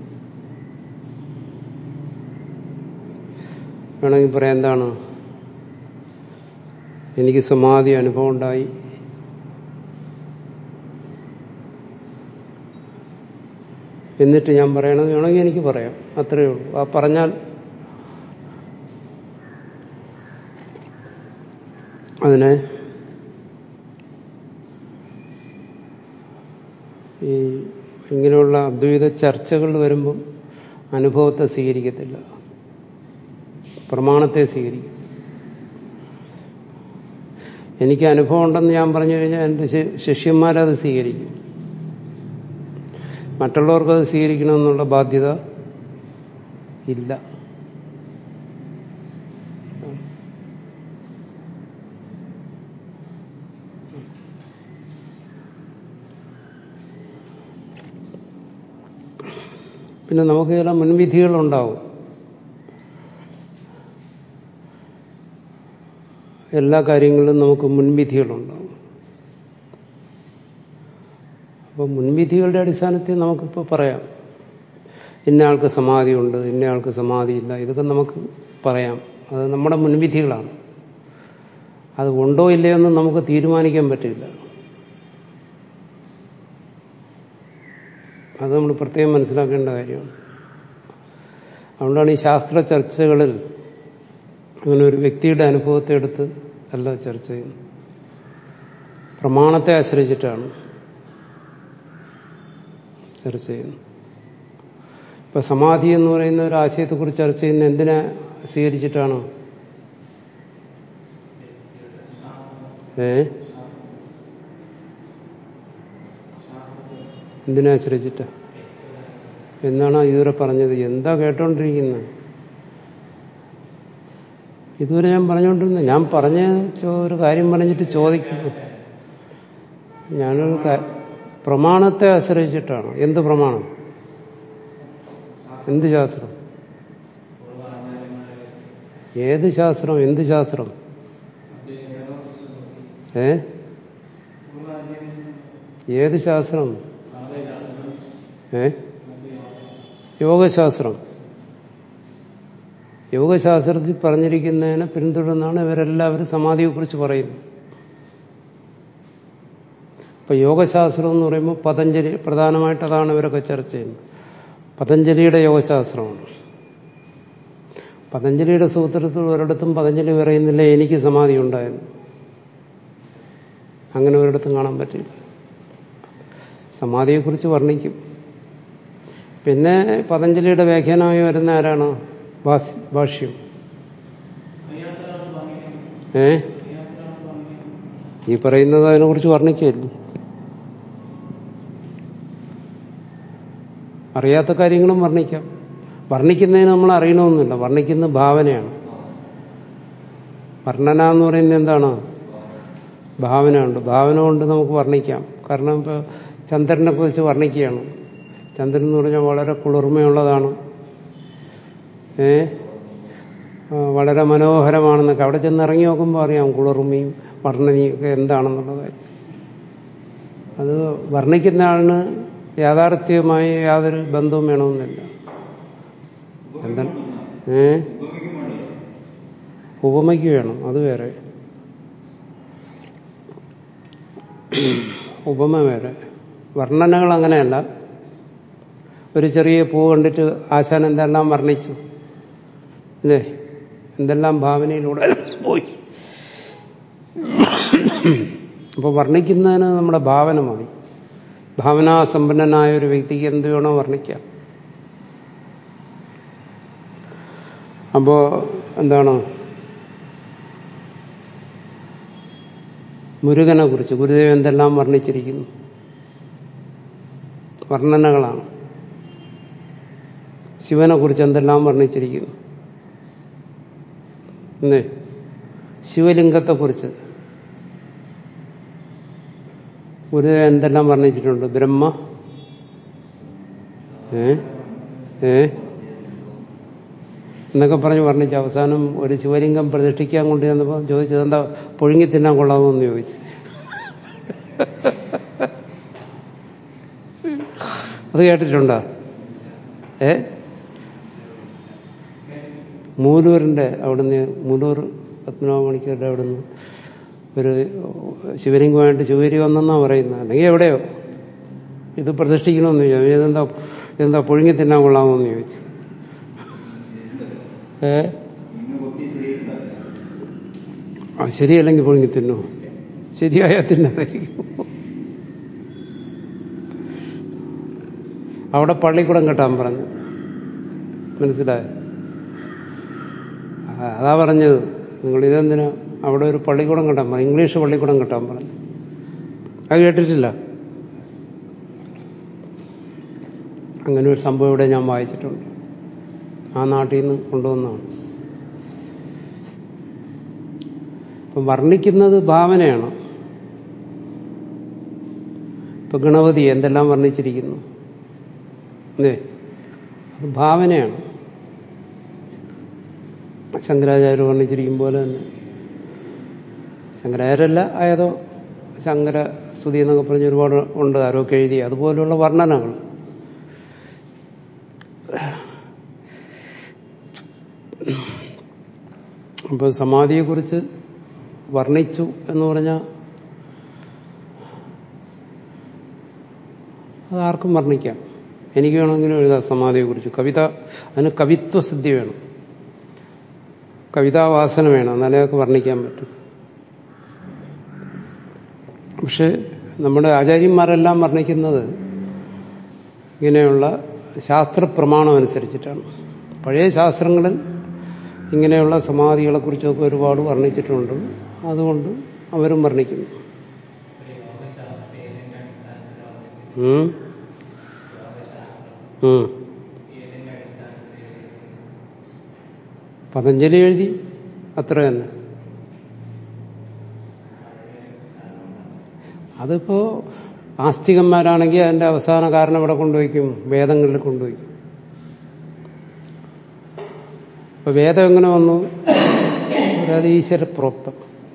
വേണമെങ്കിൽ പറയാം എന്താണ് എനിക്ക് സമാധി അനുഭവം ഉണ്ടായി എന്നിട്ട് ഞാൻ പറയണത് വേണമെങ്കിൽ എനിക്ക് പറയാം അത്രയേ ഉള്ളൂ ആ പറഞ്ഞാൽ അതിനെ ഈ ഇങ്ങനെയുള്ള അദ്വൈത ചർച്ചകൾ വരുമ്പം അനുഭവത്തെ സ്വീകരിക്കത്തില്ല പ്രമാണത്തെ സ്വീകരിക്കും എനിക്ക് അനുഭവം ഉണ്ടെന്ന് ഞാൻ പറഞ്ഞു കഴിഞ്ഞാൽ എൻ്റെ ശിഷ്യന്മാരത് സ്വീകരിക്കും മറ്റുള്ളവർക്കത് സ്വീകരിക്കണമെന്നുള്ള ബാധ്യത ഇല്ല പിന്നെ നമുക്ക് ചില മുൻവിധികളുണ്ടാവും എല്ലാ കാര്യങ്ങളിലും നമുക്ക് മുൻവിധികളുണ്ടാവും അപ്പോൾ മുൻവിധികളുടെ അടിസ്ഥാനത്തിൽ നമുക്കിപ്പോൾ പറയാം ഇന്ന ആൾക്ക് സമാധിയുണ്ട് ഇന്ന ആൾക്ക് സമാധിയില്ല ഇതൊക്കെ നമുക്ക് പറയാം അത് നമ്മുടെ മുൻവിധികളാണ് അത് ഉണ്ടോ ഇല്ലയോ എന്ന് നമുക്ക് തീരുമാനിക്കാൻ പറ്റില്ല അത് നമ്മൾ പ്രത്യേകം മനസ്സിലാക്കേണ്ട കാര്യമാണ് അതുകൊണ്ടാണ് ഈ ശാസ്ത്ര ചർച്ചകളിൽ അങ്ങനെ ഒരു വ്യക്തിയുടെ അനുഭവത്തെ എടുത്ത് അല്ല ചർച്ച ചെയ്യുന്നത് പ്രമാണത്തെ ആശ്രയിച്ചിട്ടാണ് ചർച്ച ചെയ്യുന്നത് ഇപ്പൊ സമാധി എന്ന് പറയുന്ന ഒരു ആശയത്തെക്കുറിച്ച് ചർച്ച ചെയ്യുന്ന എന്തിനെ സ്വീകരിച്ചിട്ടാണ് ഏ എന്തിനെ ആശ്രയിച്ചിട്ട് എന്നാണ് ഇതുവരെ പറഞ്ഞത് എന്താ കേട്ടോണ്ടിരിക്കുന്നത് ഇതുവരെ ഞാൻ പറഞ്ഞുകൊണ്ടിരുന്നത് ഞാൻ പറഞ്ഞ ഒരു കാര്യം പറഞ്ഞിട്ട് ചോദിക്കുന്നു ഞാനൊരു പ്രമാണത്തെ ആശ്രയിച്ചിട്ടാണ് എന്ത് പ്രമാണം എന്ത് ശാസ്ത്രം ഏത് ശാസ്ത്രം എന്ത് ശാസ്ത്രം ഏ ഏത് ശാസ്ത്രം ഏ യോഗശാസ്ത്രം യോഗശാസ്ത്രത്തിൽ പറഞ്ഞിരിക്കുന്നതിനെ പിന്തുടർന്നാണ് ഇവരെല്ലാവരും സമാധിയെക്കുറിച്ച് പറയുന്നത് ഇപ്പൊ യോഗശാസ്ത്രം എന്ന് പറയുമ്പോൾ പതഞ്ജലി പ്രധാനമായിട്ട് അതാണ് ഇവരൊക്കെ ചർച്ച ചെയ്യുന്നത് പതഞ്ജലിയുടെ യോഗശാസ്ത്രമാണ് പതഞ്ജലിയുടെ സൂത്രത്തിൽ ഒരിടത്തും പതഞ്ജലി പറയുന്നില്ല എനിക്ക് സമാധി ഉണ്ടായെന്ന് അങ്ങനെ ഒരിടത്തും കാണാൻ പറ്റില്ല സമാധിയെക്കുറിച്ച് വർണ്ണിക്കും പിന്നെ പതഞ്ജലിയുടെ വ്യാഖ്യാനമായി വരുന്ന ആരാണ് ഭാഷ്യം ഏ ഈ പറയുന്നത് അതിനെക്കുറിച്ച് വർണ്ണിക്കുകയല്ലേ അറിയാത്ത കാര്യങ്ങളും വർണ്ണിക്കാം വർണ്ണിക്കുന്നതിന് നമ്മൾ അറിയണമെന്നില്ല വർണ്ണിക്കുന്ന ഭാവനയാണ് വർണ്ണന എന്ന് പറയുന്നത് എന്താണ് ഭാവനയുണ്ട് ഭാവന കൊണ്ട് നമുക്ക് വർണ്ണിക്കാം കാരണം ഇപ്പോൾ ചന്ദ്രനെ കുറിച്ച് വർണ്ണിക്കുകയാണ് ചന്ദ്രൻ എന്ന് പറഞ്ഞാൽ വളരെ കുളിർമയുള്ളതാണ് ഏ വളരെ മനോഹരമാണെന്നൊക്കെ അവിടെ ചെന്ന് ഇറങ്ങി നോക്കുമ്പോൾ അറിയാം കുളിർമയും വർണ്ണനയും ഒക്കെ എന്താണെന്നുള്ള കാര്യം അത് വർണ്ണിക്കുന്ന ആളിന് യാഥാർത്ഥ്യവുമായി യാതൊരു ബന്ധവും വേണമെന്നില്ല എന്താ ഏ ഉപമയ്ക്ക് വേണം അത് വേറെ ഉപമ വേറെ വർണ്ണനകൾ അങ്ങനെയല്ല ഒരു ചെറിയ പൂ കണ്ടിട്ട് ആശാൻ എന്തെല്ലാം വർണ്ണിച്ചു അല്ലേ എന്തെല്ലാം ഭാവനയിലൂടെ പോയി അപ്പോൾ വർണ്ണിക്കുന്നതിന് നമ്മുടെ ഭാവന മതി ഭാവനാസമ്പന്നനായ ഒരു വ്യക്തിക്ക് എന്ത് വേണോ വർണ്ണിക്കാം അപ്പോൾ എന്താണ് മുരുകനെ കുറിച്ച് ഗുരുദേവൻ എന്തെല്ലാം വർണ്ണിച്ചിരിക്കുന്നു വർണ്ണനകളാണ് ശിവനെ കുറിച്ച് എന്തെല്ലാം വർണ്ണിച്ചിരിക്കുന്നു എന്തേ ശിവലിംഗത്തെക്കുറിച്ച് ഗുരുദേവൻ എന്തെല്ലാം വർണ്ണിച്ചിട്ടുണ്ട് ബ്രഹ്മ ഏ ഏ എന്നൊക്കെ പറഞ്ഞ് വർണ്ണിച്ച് അവസാനം ഒരു ശിവലിംഗം പ്രതിഷ്ഠിക്കാൻ കൊണ്ട് ചെന്നപ്പോൾ ചോദിച്ചത് എന്താ പുഴുങ്ങി തിന്നാൻ കൊള്ളാമോ എന്ന് ചോദിച്ചു അത് കേട്ടിട്ടുണ്ടോ ഏ മൂലൂരിൻ്റെ അവിടുന്ന് മൂലൂർ പത്മനാഭ മണിക്കൂറിൻ്റെ അവിടുന്ന് ഒരു ശിവലിംഗമായിട്ട് ശിവരി വന്നെന്നാണ് പറയുന്നത് അല്ലെങ്കിൽ എവിടെയോ ഇത് പ്രതിഷ്ഠിക്കണമെന്ന് ചോദിച്ചു ഇതെന്താ ഇതെന്താ പുഴുങ്ങി തിന്നാൻ കൊള്ളാമോ എന്ന് ചോദിച്ചു ഏ ആ ശരിയല്ലെങ്കിൽ പുഴുങ്ങി തിന്നോ ശരിയായ തിന്നാതായിരിക്കും അവിടെ പള്ളിക്കൂടം കെട്ടാൻ പറഞ്ഞു മനസ്സിലായോ അതാ പറഞ്ഞത് നിങ്ങൾ ഇതെന്തിനാ അവിടെ ഒരു പള്ളിക്കൂടം കെട്ടാൻ പറഞ്ഞു ഇംഗ്ലീഷ് പള്ളിക്കൂടം കെട്ടാൻ പറഞ്ഞു അത് കേട്ടിട്ടില്ല അങ്ങനെ ഒരു സംഭവം ഇവിടെ ഞാൻ വായിച്ചിട്ടുണ്ട് ആ നാട്ടിൽ നിന്ന് കൊണ്ടുവന്നതാണ് അപ്പം വർണ്ണിക്കുന്നത് ഭാവനയാണ് ഇപ്പൊ ഗണപതി എന്തെല്ലാം വർണ്ണിച്ചിരിക്കുന്നു അല്ലേ അത് ഭാവനയാണ് ശങ്കരാചാര്യ വർണ്ണിച്ചിരിക്കും പോലെ തന്നെ ശങ്കരാചാര്യല്ല ആയതോ ശങ്കര സ്തുതി എന്നൊക്കെ പറഞ്ഞ് ഒരുപാട് ഉണ്ട് ആരൊക്കെ എഴുതി അതുപോലെയുള്ള വർണ്ണനകൾ അപ്പോൾ സമാധിയെക്കുറിച്ച് വർണ്ണിച്ചു എന്ന് പറഞ്ഞാൽ അത് ആർക്കും വർണ്ണിക്കാം എനിക്ക് വേണമെങ്കിലും എഴുതാം സമാധിയെക്കുറിച്ച് കവിത അതിന് കവിത്വസിദ്ധി വേണം കവിതാവാസന വേണം എന്നാലേ അതൊക്കെ വർണ്ണിക്കാൻ പറ്റും പക്ഷെ നമ്മുടെ ആചാര്യന്മാരെല്ലാം വർണ്ണിക്കുന്നത് ഇങ്ങനെയുള്ള ശാസ്ത്രപ്രമാണം അനുസരിച്ചിട്ടാണ് പഴയ ശാസ്ത്രങ്ങളിൽ ഇങ്ങനെയുള്ള സമാധികളെക്കുറിച്ചൊക്കെ ഒരുപാട് വർണ്ണിച്ചിട്ടുണ്ട് അതുകൊണ്ട് അവരും വർണ്ണിക്കുന്നു ഉം. ഉം. പതഞ്ജലി എഴുതി അത്ര തന്നെ അതിപ്പോ ആസ്തികന്മാരാണെങ്കിൽ അതിന്റെ അവസാന കാരണം ഇവിടെ കൊണ്ടുവയ്ക്കും വേദങ്ങളിൽ കൊണ്ടുവയ്ക്കും അപ്പൊ വേദം എങ്ങനെ വന്നു അതായത് ഈശ്വര പ്രോക്തം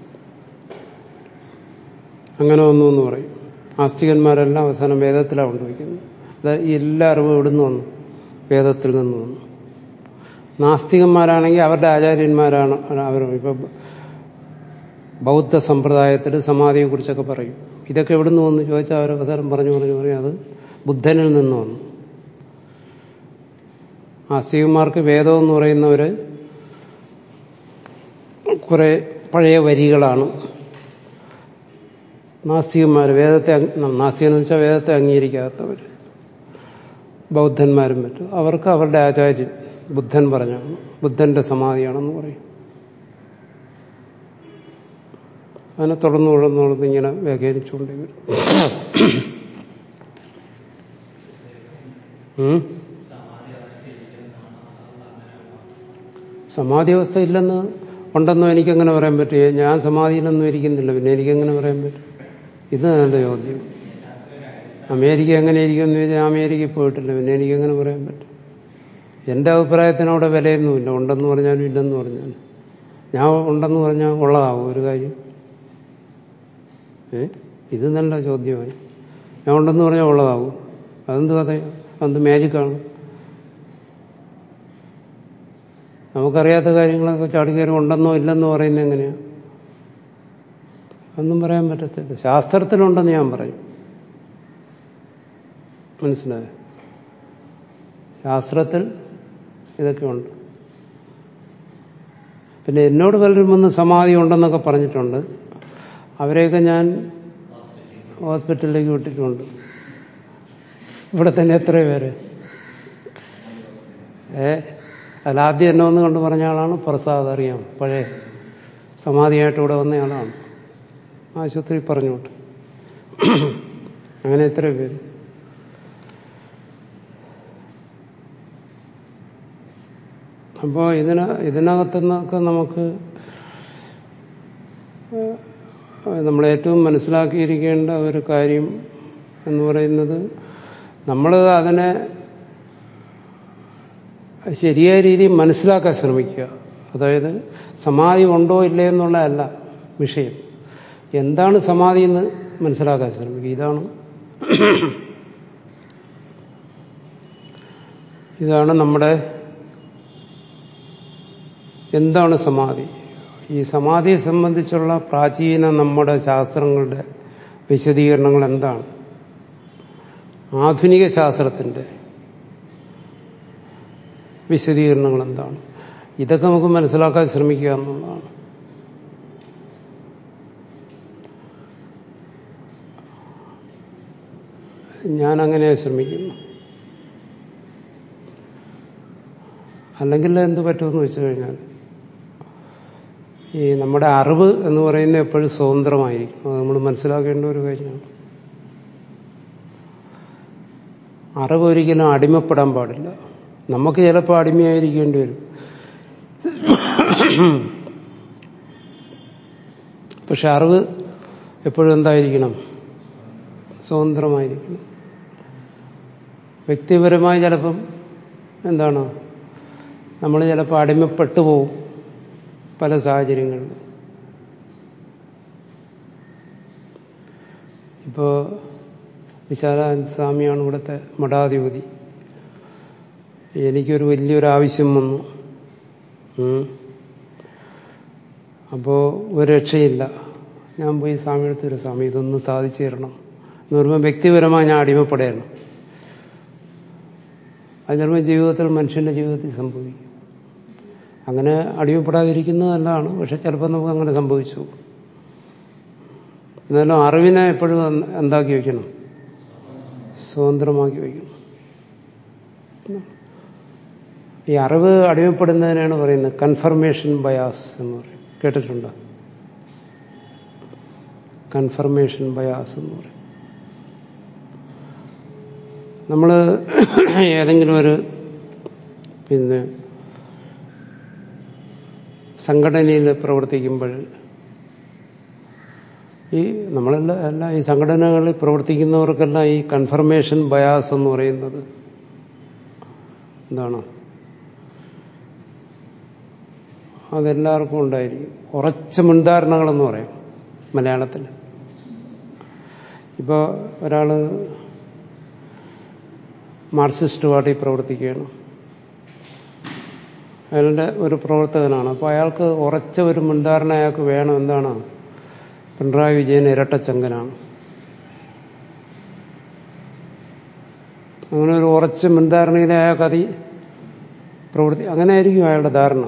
അങ്ങനെ വന്നു എന്ന് പറയും ആസ്തികന്മാരെല്ലാം അവസാനം വേദത്തിലാണ് കൊണ്ടുവയ്ക്കുന്നത് അതായത് എല്ലാ അറിവും എവിടുന്ന് വന്നു വേദത്തിൽ നിന്ന് വന്നു നാസ്തികന്മാരാണെങ്കിൽ അവരുടെ ആചാര്യന്മാരാണ് അവർ ഇപ്പൊ ബൗദ്ധ സമ്പ്രദായത്തിൽ സമാധിയെക്കുറിച്ചൊക്കെ പറയും ഇതൊക്കെ എവിടുന്ന് വന്നു ചോദിച്ചാൽ അവർ അവസരം പറഞ്ഞു പറഞ്ഞു പറയും അത് ബുദ്ധനിൽ നിന്ന് വന്നു ആസ്തികന്മാർക്ക് വേദം എന്ന് പറയുന്നവര് കുറെ പഴയ വരികളാണ് നാസ്തികന്മാർ വേദത്തെ നാസ്തികം എന്ന് വെച്ചാൽ വേദത്തെ അംഗീകരിക്കാത്തവർ ബൗദ്ധന്മാരും മറ്റും അവർക്ക് അവരുടെ ആചാര്യൻ ബുദ്ധൻ പറഞ്ഞാണ് ബുദ്ധന്റെ സമാധിയാണെന്ന് പറയും അതിനെ തുടർന്ന് തുടർന്ന് തുടർന്ന് ഇങ്ങനെ വ്യാഖ്യാനിച്ചുകൊണ്ടേ വരും ഉം? സമാധി അവസ്ഥ ഇല്ലെന്ന് ഉണ്ടെന്നോ എനിക്കെങ്ങനെ പറയാൻ പറ്റുക ഞാൻ സമാധിയിലൊന്നും ഇരിക്കുന്നില്ല പിന്നെ എനിക്കെങ്ങനെ പറയാൻ പറ്റും ഇത് നല്ല ചോദ്യം അമേരിക്ക എങ്ങനെ ഇരിക്കുമെന്ന് ചോദിച്ചാൽ അമേരിക്കയിൽ പോയിട്ടില്ല പിന്നെ എനിക്കെങ്ങനെ പറയാൻ പറ്റും എൻ്റെ അഭിപ്രായത്തിന് അവിടെ വിലയൊന്നുമില്ല ഉണ്ടെന്ന് പറഞ്ഞാലും ഇല്ലെന്ന് പറഞ്ഞാലും ഞാൻ ഉണ്ടെന്ന് പറഞ്ഞാൽ ഉള്ളതാവും ഒരു കാര്യം ഏ ഇത് നല്ല ചോദ്യമായി ഞാൻ ഉണ്ടെന്ന് പറഞ്ഞാൽ ഉള്ളതാവും അതെന്ത് കഥ അതെന്ത് മാജിക്കാണ് നമുക്കറിയാത്ത കാര്യങ്ങളൊക്കെ ചാടിക്കയറി ഉണ്ടെന്നോ ഇല്ലെന്നോ പറയുന്നത് എങ്ങനെയാ ഒന്നും പറയാൻ പറ്റത്തില്ല ശാസ്ത്രത്തിലുണ്ടെന്ന് ഞാൻ പറയും മനസ്സിലായോ ശാസ്ത്രത്തിൽ ഇതൊക്കെ ഉണ്ട് പിന്നെ എന്നോട് പലരും വന്ന് സമാധി ഉണ്ടെന്നൊക്കെ പറഞ്ഞിട്ടുണ്ട് അവരെയൊക്കെ ഞാൻ ഹോസ്പിറ്റലിലേക്ക് വിട്ടിട്ടുണ്ട് ഇവിടെ തന്നെ എത്ര പേര് ഏ അതിലാദ്യം എന്നെ ഒന്ന് കണ്ടു പറഞ്ഞ ആളാണ് പ്രസാദ് അറിയാം പഴയ സമാധിയായിട്ട് ഇവിടെ വന്നയാളാണ് ആശുപത്രി പറഞ്ഞു വിട്ടു അങ്ങനെ എത്ര പേര് അപ്പോൾ ഇതിന് ഇതിനകത്തുനിന്നൊക്കെ നമുക്ക് നമ്മളേറ്റവും മനസ്സിലാക്കിയിരിക്കേണ്ട ഒരു കാര്യം എന്ന് പറയുന്നത് നമ്മൾ അതിനെ ശരിയായ രീതിയിൽ മനസ്സിലാക്കാൻ ശ്രമിക്കുക അതായത് സമാധി ഉണ്ടോ ഇല്ലേ എന്നുള്ളതല്ല വിഷയം എന്താണ് സമാധി എന്ന് മനസ്സിലാക്കാൻ ശ്രമിക്കുക ഇതാണ് ഇതാണ് നമ്മുടെ എന്താണ് സമാധി ഈ സമാധിയെ സംബന്ധിച്ചുള്ള പ്രാചീന നമ്മുടെ ശാസ്ത്രങ്ങളുടെ വിശദീകരണങ്ങൾ എന്താണ് ആധുനിക ശാസ്ത്രത്തിൻ്റെ വിശദീകരണങ്ങൾ എന്താണ് ഇതൊക്കെ നമുക്ക് മനസ്സിലാക്കാൻ ശ്രമിക്കുക എന്നുള്ളതാണ് ഞാൻ അങ്ങനെ ശ്രമിക്കുന്നു അല്ലെങ്കിൽ എന്ത് പറ്റുമെന്ന് വെച്ചു കഴിഞ്ഞാൽ ഈ നമ്മുടെ അറിവ് എന്ന് പറയുന്നത് എപ്പോഴും സ്വതന്ത്രമായിരിക്കും അത് നമ്മൾ മനസ്സിലാക്കേണ്ട ഒരു കാര്യമാണ് അറിവ് ഒരിക്കലും അടിമപ്പെടാൻ പാടില്ല നമുക്ക് ചിലപ്പോൾ അടിമയായിരിക്കേണ്ടി വരും പക്ഷെ അറിവ് എപ്പോഴും എന്തായിരിക്കണം സ്വതന്ത്രമായിരിക്കണം വ്യക്തിപരമായി ചിലപ്പം എന്താണ് നമ്മൾ ചിലപ്പോൾ അടിമപ്പെട്ടു പോവും പല സാഹചര്യങ്ങളിലും ഇപ്പോൾ വിശാലാനന്ദ സ്വാമിയാണ് ഇവിടുത്തെ മഠാധിപതി എനിക്കൊരു വലിയൊരു ആവശ്യം വന്നു അപ്പോൾ ഒരു രക്ഷയില്ല ഞാൻ പോയി സ്വാമി എടുത്തൊരു സ്വാമി ഇതൊന്ന് സാധിച്ചു തരണം എന്ന് പറയുമ്പോൾ വ്യക്തിപരമായി ഞാൻ അടിമപ്പെടുകയാണ് അത് ചിലപ്പോൾ ജീവിതത്തിൽ മനുഷ്യന്റെ ജീവിതത്തിൽ സംഭവിക്കും അങ്ങനെ അടിമപ്പെടാതിരിക്കുന്നത് നല്ലതാണ് പക്ഷെ ചിലപ്പോൾ നമുക്ക് അങ്ങനെ സംഭവിച്ചു എന്നാലും അറിവിനെ എപ്പോഴും എന്താക്കി വയ്ക്കണം സ്വതന്ത്രമാക്കി വയ്ക്കണം ഈ അറിവ് അടിമപ്പെടുന്നതിനാണ് പറയുന്നത് കൺഫർമേഷൻ ബയാസ് എന്ന് പറയും കേട്ടിട്ടുണ്ടോ കൺഫർമേഷൻ ബയാസ് എന്ന് പറയും നമ്മൾ ഏതെങ്കിലും ഒരു പിന്നെ സംഘടനയിൽ പ്രവർത്തിക്കുമ്പോൾ ഈ നമ്മളെല്ലാം എല്ലാം ഈ സംഘടനകളിൽ പ്രവർത്തിക്കുന്നവർക്കെല്ലാം ഈ കൺഫർമേഷൻ ബയാസ് എന്ന് പറയുന്നത് എന്താണ് അതെല്ലാവർക്കും ഉണ്ടായിരിക്കും ഉറച്ച മുൻധാരണകളെന്ന് പറയും മലയാളത്തിൽ ഇപ്പോൾ ഒരാൾ മാർക്സിസ്റ്റ് പാർട്ടി പ്രവർത്തിക്കുകയാണ് അയാളുടെ ഒരു പ്രവർത്തകനാണ് അപ്പോൾ അയാൾക്ക് ഉറച്ച ഒരു മുൻധാരണ അയാൾക്ക് വേണം എന്താണ് പിണറായി വിജയൻ ഇരട്ടച്ചങ്കനാണ് അങ്ങനെ ഒരു ഉറച്ച മുൻധാരണയിൽ അയാൾക്ക് അതി പ്രവർത്തി അങ്ങനെ ആയിരിക്കും അയാളുടെ ധാരണ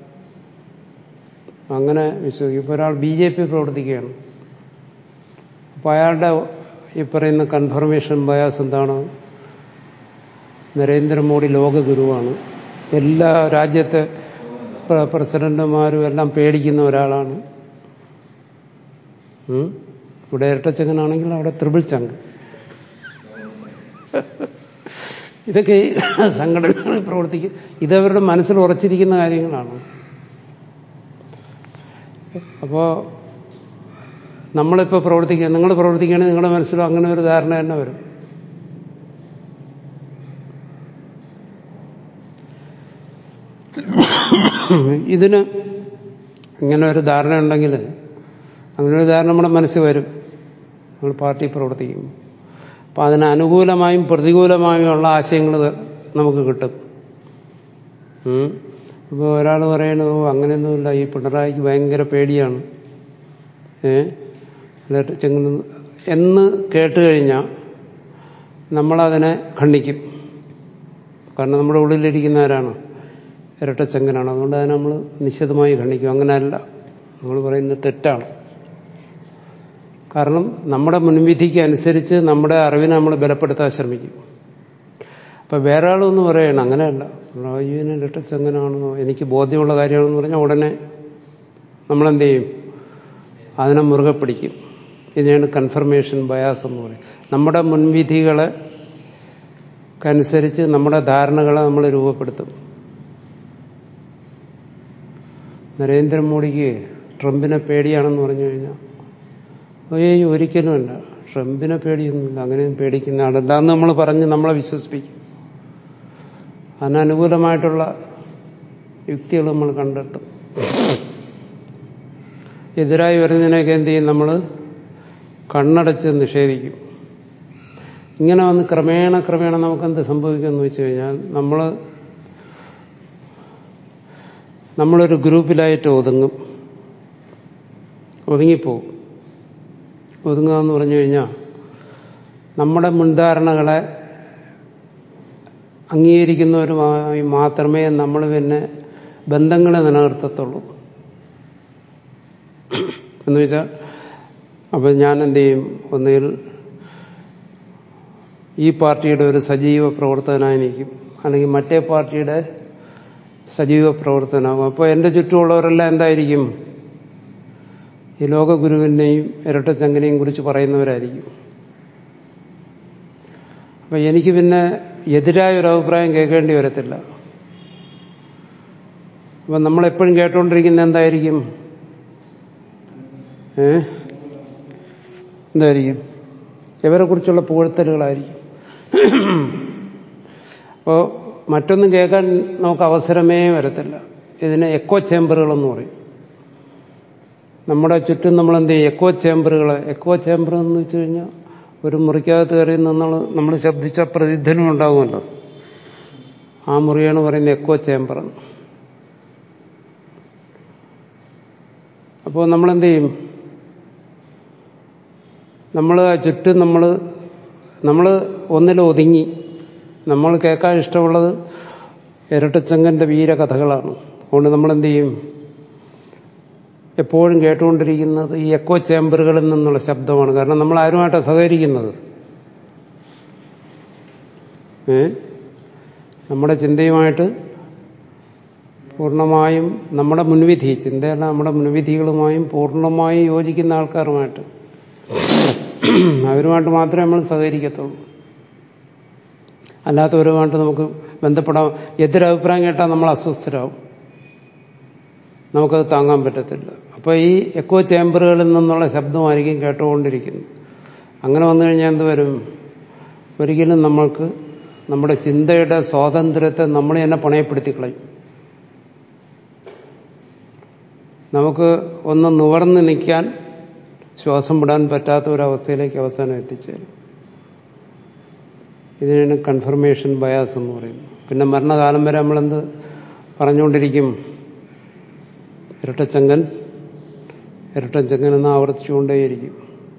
അങ്ങനെ വിശ്വസിക്കും ഇപ്പോൾ ഒരാൾ ബി ജെ പി പ്രവർത്തിക്കുകയാണ് അപ്പോൾ അയാളുടെ ഈ പറയുന്ന കൺഫർമേഷൻ ബയാസ് എന്താണ് നരേന്ദ്രമോദി ലോകഗുരുവാണ് എല്ലാ രാജ്യത്തെ പ്രസിഡന്റുമാരും എല്ലാം പേടിക്കുന്ന ഒരാളാണ് ഇവിടെ ഇരട്ടച്ചങ്ങനാണെങ്കിൽ അവിടെ ത്രിപിൾ ചങ്ക് ഇതൊക്കെ സംഘടനകളിൽ പ്രവർത്തിക്കും ഇതവരുടെ മനസ്സിൽ ഉറച്ചിരിക്കുന്ന കാര്യങ്ങളാണ് അപ്പോൾ നമ്മളിപ്പോൾ പ്രവർത്തിക്കുക നിങ്ങൾ പ്രവർത്തിക്കുകയാണെങ്കിൽ നിങ്ങളുടെ മനസ്സിലും അങ്ങനെ ഒരു ധാരണ തന്നെ വരും ഇതിന് ഇങ്ങനെ ഒരു ധാരണ ഉണ്ടെങ്കിൽ അങ്ങനെ ഒരു ധാരണ നമ്മുടെ മനസ്സിൽ വരും നമ്മൾ പാർട്ടി പ്രവർത്തിക്കും അപ്പം അതിന് അനുകൂലമായും പ്രതികൂലമായും ഉള്ള ആശയങ്ങൾ നമുക്ക് കിട്ടും ഇപ്പോൾ ഒരാൾ പറയണത് അങ്ങനെയൊന്നുമില്ല ഈ പിണറായിക്ക് ഭയങ്കര പേടിയാണ് ഏ ചെങ്ങ എന്ന് കേട്ട് കഴിഞ്ഞാൽ നമ്മളതിനെ ഖണ്ഡിക്കും കാരണം നമ്മുടെ ഉള്ളിലിരിക്കുന്ന ആരാണ് ഇരട്ടച്ചങ്കനാണ് അതുകൊണ്ട് അതിനെ നമ്മൾ നിശ്ചിതമായി ഖണ്ഡിക്കും അങ്ങനെയല്ല നമ്മൾ പറയുന്നത് തെറ്റാണ് കാരണം നമ്മുടെ മുൻവിധിക്ക് അനുസരിച്ച് നമ്മുടെ അറിവിനെ നമ്മൾ ബലപ്പെടുത്താൻ ശ്രമിക്കും അപ്പൊ വേറെ ആളൊന്ന് പറയണം അങ്ങനെയല്ല പിണറായി വിജയനെ രട്ടച്ചെങ്ങനാണെന്നോ എനിക്ക് ബോധ്യമുള്ള കാര്യമാണെന്ന് പറഞ്ഞാൽ ഉടനെ നമ്മളെന്ത് ചെയ്യും അതിനെ മുറുകെ പിടിക്കും ഇതിനെയാണ് കൺഫർമേഷൻ ബയാസ് എന്ന് പറയും നമ്മുടെ മുൻവിധികളെ ക്കനുസരിച്ച് നമ്മുടെ ധാരണകളെ നമ്മൾ രൂപപ്പെടുത്തും നരേന്ദ്രമോദിക്ക് ട്രംപിനെ പേടിയാണെന്ന് പറഞ്ഞു കഴിഞ്ഞാൽ ഏയ് ഒരിക്കലുമല്ല ട്രംപിനെ പേടിയൊന്നുമില്ല അങ്ങനെയും പേടിക്കുന്ന ആളല്ല എന്ന് നമ്മൾ പറഞ്ഞ് നമ്മളെ വിശ്വസിപ്പിക്കും അതിനനുകൂലമായിട്ടുള്ള യുക്തികൾ നമ്മൾ കണ്ടെത്തും എതിരായി വരുന്നതിനൊക്കെ എന്ത് ചെയ്യും നമ്മൾ കണ്ണടച്ച് നിഷേധിക്കും ഇങ്ങനെ വന്ന് ക്രമേണ ക്രമേണ നമുക്ക് എന്ത് സംഭവിക്കുമെന്ന് വെച്ച് കഴിഞ്ഞാൽ നമ്മൾ നമ്മളൊരു ഗ്രൂപ്പിലായിട്ട് ഒതുങ്ങും ഒതുങ്ങിപ്പോവും ഒതുങ്ങുക എന്ന് പറഞ്ഞു കഴിഞ്ഞാൽ നമ്മുടെ മുൻധാരണകളെ അംഗീകരിക്കുന്നവരുമായി മാത്രമേ നമ്മൾ പിന്നെ ബന്ധങ്ങളെ നിലനിർത്തത്തുള്ളൂ എന്ന് വെച്ചാൽ അപ്പം ഞാൻ എന്ത് ചെയ്യും ഒന്നുകിൽ ഈ പാർട്ടിയുടെ ഒരു സജീവ പ്രവർത്തകനായി നിൽക്കും അല്ലെങ്കിൽ മറ്റേ പാർട്ടിയുടെ സജീവ പ്രവർത്തനമാകും അപ്പോൾ എൻ്റെ ചുറ്റുമുള്ളവരെല്ലാം എന്തായിരിക്കും ഈ ലോകഗുരുവിനെയും ഇരട്ടച്ചങ്ങനെയും കുറിച്ച് പറയുന്നവരായിരിക്കും അപ്പം എനിക്ക് പിന്നെ എതിരായ ഒരു അഭിപ്രായം കേൾക്കേണ്ടി വരത്തില്ല അപ്പം നമ്മളെപ്പോഴും കേട്ടുകൊണ്ടിരിക്കുന്ന എന്തായിരിക്കും ഏ എന്തായിരിക്കും ഇവരെക്കുറിച്ചുള്ള പുകഴ്ത്തലുകളായിരിക്കും അപ്പോൾ മറ്റൊന്നും കേൾക്കാൻ നമുക്ക് അവസരമേ വരത്തില്ല ഇതിനെ എക്കോ ചേമ്പറുകളെന്ന് പറയും നമ്മുടെ ചുറ്റും നമ്മൾ എന്ത് ചെയ്യും എക്കോ ചേമ്പറുകൾ എക്കോ ചേമ്പർ എന്ന് വെച്ച് കഴിഞ്ഞാൽ ഒരു മുറിക്കകത്ത് കയറി നമ്മൾ നമ്മൾ ശബ്ദിച്ച പ്രതിധ്വനം ഉണ്ടാകുമല്ലോ ആ മുറിയാണ് പറയുന്നത് എക്കോ ചേമ്പർ അപ്പോൾ നമ്മളെന്ത് ചെയ്യും നമ്മൾ ചുറ്റും നമ്മൾ നമ്മൾ ഒന്നിൽ ഒതുങ്ങി നമ്മൾ കേൾക്കാൻ ഇഷ്ടമുള്ളത് ഇരട്ടച്ചങ്കന്റെ വീരകഥകളാണ് അതുകൊണ്ട് നമ്മളെന്ത് ചെയ്യും എപ്പോഴും കേട്ടുകൊണ്ടിരിക്കുന്നത് ഈ എക്കോ ചേമ്പറുകളിൽ നിന്നുള്ള ശബ്ദമാണ് കാരണം നമ്മൾ ആരുമായിട്ടാണ് സഹകരിക്കുന്നത് ഏ നമ്മുടെ ചിന്തയുമായിട്ട് പൂർണ്ണമായും നമ്മുടെ മുൻവിധി ചിന്തയല്ല നമ്മുടെ മുൻവിധികളുമായും പൂർണ്ണമായും യോജിക്കുന്ന ആൾക്കാരുമായിട്ട് അവരുമായിട്ട് മാത്രമേ നമ്മൾ സഹകരിക്കത്തുള്ളൂ അല്ലാത്തവരുമായിട്ട് നമുക്ക് ബന്ധപ്പെടാം എതിരഭിപ്രായം കേട്ടാൽ നമ്മൾ അസ്വസ്ഥരാകും നമുക്കത് താങ്ങാൻ പറ്റത്തില്ല അപ്പോൾ ഈ എക്കോ ചേമ്പറുകളിൽ നിന്നുള്ള ശബ്ദമായിരിക്കും കേട്ടുകൊണ്ടിരിക്കുന്നത് അങ്ങനെ വന്നു കഴിഞ്ഞാൽ എന്ത് വരും ഒരിക്കലും നമ്മൾക്ക് നമ്മുടെ ചിന്തയുടെ സ്വാതന്ത്ര്യത്തെ നമ്മൾ തന്നെ പണയപ്പെടുത്തി കളയും നമുക്ക് ഒന്ന് നിവർന്ന് നിൽക്കാൻ ശ്വാസം വിടാൻ പറ്റാത്ത ഒരവസ്ഥയിലേക്ക് അവസാനം എത്തിച്ചേരും ഇതിനാണ് കൺഫർമേഷൻ ബയാസ് എന്ന് പറയുന്നത് പിന്നെ മരണകാലം വരെ നമ്മളെന്ത് പറഞ്ഞുകൊണ്ടിരിക്കും ഇരട്ടച്ചങ്കൻ ഇരട്ടച്ചങ്കൻ എന്ന് ആവർത്തിച്ചുകൊണ്ടേയിരിക്കും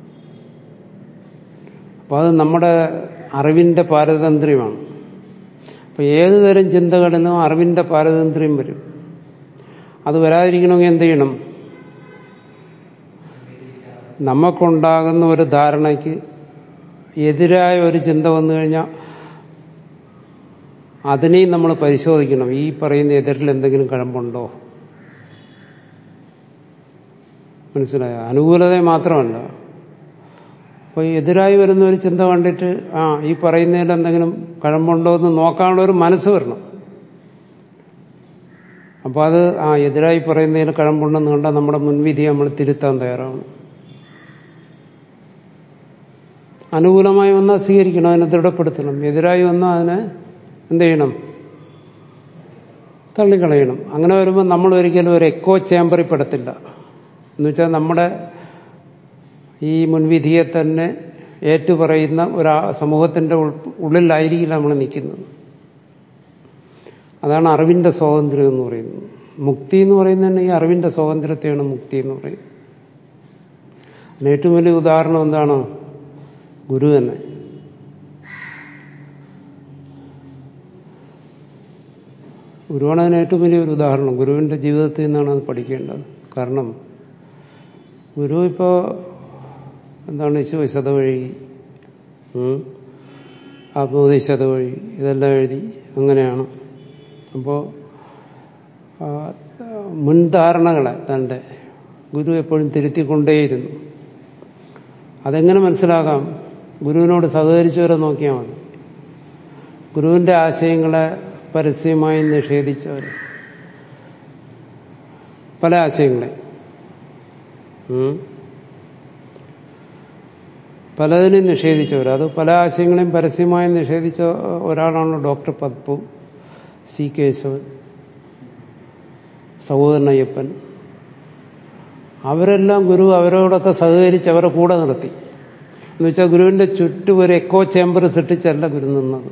അപ്പോൾ അത് നമ്മുടെ അറിവിന്റെ പാരതന്ത്ര്യമാണ് അപ്പോൾ ഏത് തരം ചിന്തകളിലും അറിവിന്റെ പാരതന്ത്ര്യം വരും അത് വരാതിരിക്കണമെങ്കിൽ എന്ത് ചെയ്യണം നമുക്കുണ്ടാകുന്ന ഒരു ധാരണയ്ക്ക് എതിരായ ഒരു ചിന്ത വന്നു കഴിഞ്ഞാൽ അതിനെയും നമ്മൾ പരിശോധിക്കണം ഈ പറയുന്ന എതിരിൽ എന്തെങ്കിലും കഴമ്പുണ്ടോ മനസ്സിലായോ അനുകൂലത മാത്രമല്ല അപ്പോൾ എതിരായി വരുന്ന ഒരു ചിന്ത കണ്ടിട്ട് ആ ഈ പറയുന്നതിൽ എന്തെങ്കിലും കഴമ്പുണ്ടോ എന്ന് നോക്കാനുള്ള ഒരു മനസ്സ് വരണം അപ്പോൾ അത് ആ എതിരായി പറയുന്നതിൽ കഴമ്പുണ്ടെന്ന് കണ്ടാൽ നമ്മുടെ മുൻവിധി നമ്മൾ തിരുത്താൻ തയ്യാറാണ് അനുകൂലമായി വന്നാൽ സ്വീകരിക്കണം അതിനെ ദൃഢപ്പെടുത്തണം എതിരായി വന്നാൽ അതിനെ എന്ത് ചെയ്യണം തള്ളിക്കളയണം അങ്ങനെ വരുമ്പോൾ നമ്മൾ ഒരിക്കലും ഒരു എക്കോ ചേമ്പറിൽ പെടത്തില്ല എന്നുവെച്ചാൽ നമ്മുടെ ഈ മുൻവിധിയെ തന്നെ ഏറ്റുപറയുന്ന ഒരു സമൂഹത്തിന്റെ ഉള്ളിലായിരിക്കില്ല നമ്മൾ നിൽക്കുന്നത് അതാണ് അറിവിന്റെ സ്വാതന്ത്ര്യം എന്ന് പറയുന്നത് മുക്തി എന്ന് പറയുന്നത് തന്നെ ഈ അറിവിന്റെ സ്വാതന്ത്ര്യത്തെയാണ് മുക്തി എന്ന് പറയുന്നത് അതിന് ഏറ്റവും വലിയ ഉദാഹരണം എന്താണ് ഗുരു തന്നെ ഗുരുവാണ് അതിന് ഏറ്റവും വലിയൊരു ഉദാഹരണം ഗുരുവിന്റെ ജീവിതത്തിൽ നിന്നാണ് അത് പഠിക്കേണ്ടത് കാരണം ഗുരു ഇപ്പോൾ എന്താണ് ശിവശതവഴി ആത്മോദിശതവഴി ഇതെല്ലാം എഴുതി അങ്ങനെയാണ് അപ്പോൾ മുൻധാരണകളെ തൻ്റെ ഗുരു എപ്പോഴും തിരുത്തിക്കൊണ്ടേയിരുന്നു അതെങ്ങനെ മനസ്സിലാക്കാം ഗുരുവിനോട് സഹകരിച്ചവരെ നോക്കിയാൽ മതി ഗുരുവിൻ്റെ ആശയങ്ങളെ പരസ്യമായി നിഷേധിച്ചവർ പല ആശയങ്ങളെ പലതിനെയും നിഷേധിച്ചവർ അത് പല ആശയങ്ങളെയും പരസ്യമായി നിഷേധിച്ച ഒരാളാണ് ഡോക്ടർ പത്പു സി കേശവൻ സഹോദരൻ അയ്യപ്പൻ അവരെല്ലാം ഗുരു അവരോടൊക്കെ സഹകരിച്ച് അവരെ കൂടെ നിർത്തി എന്നുവെച്ചാൽ ഗുരുവിന്റെ ചുറ്റും ഒരു എക്കോ ചേംബർ സൃഷ്ടിച്ചല്ല ഗുരു നിന്നത്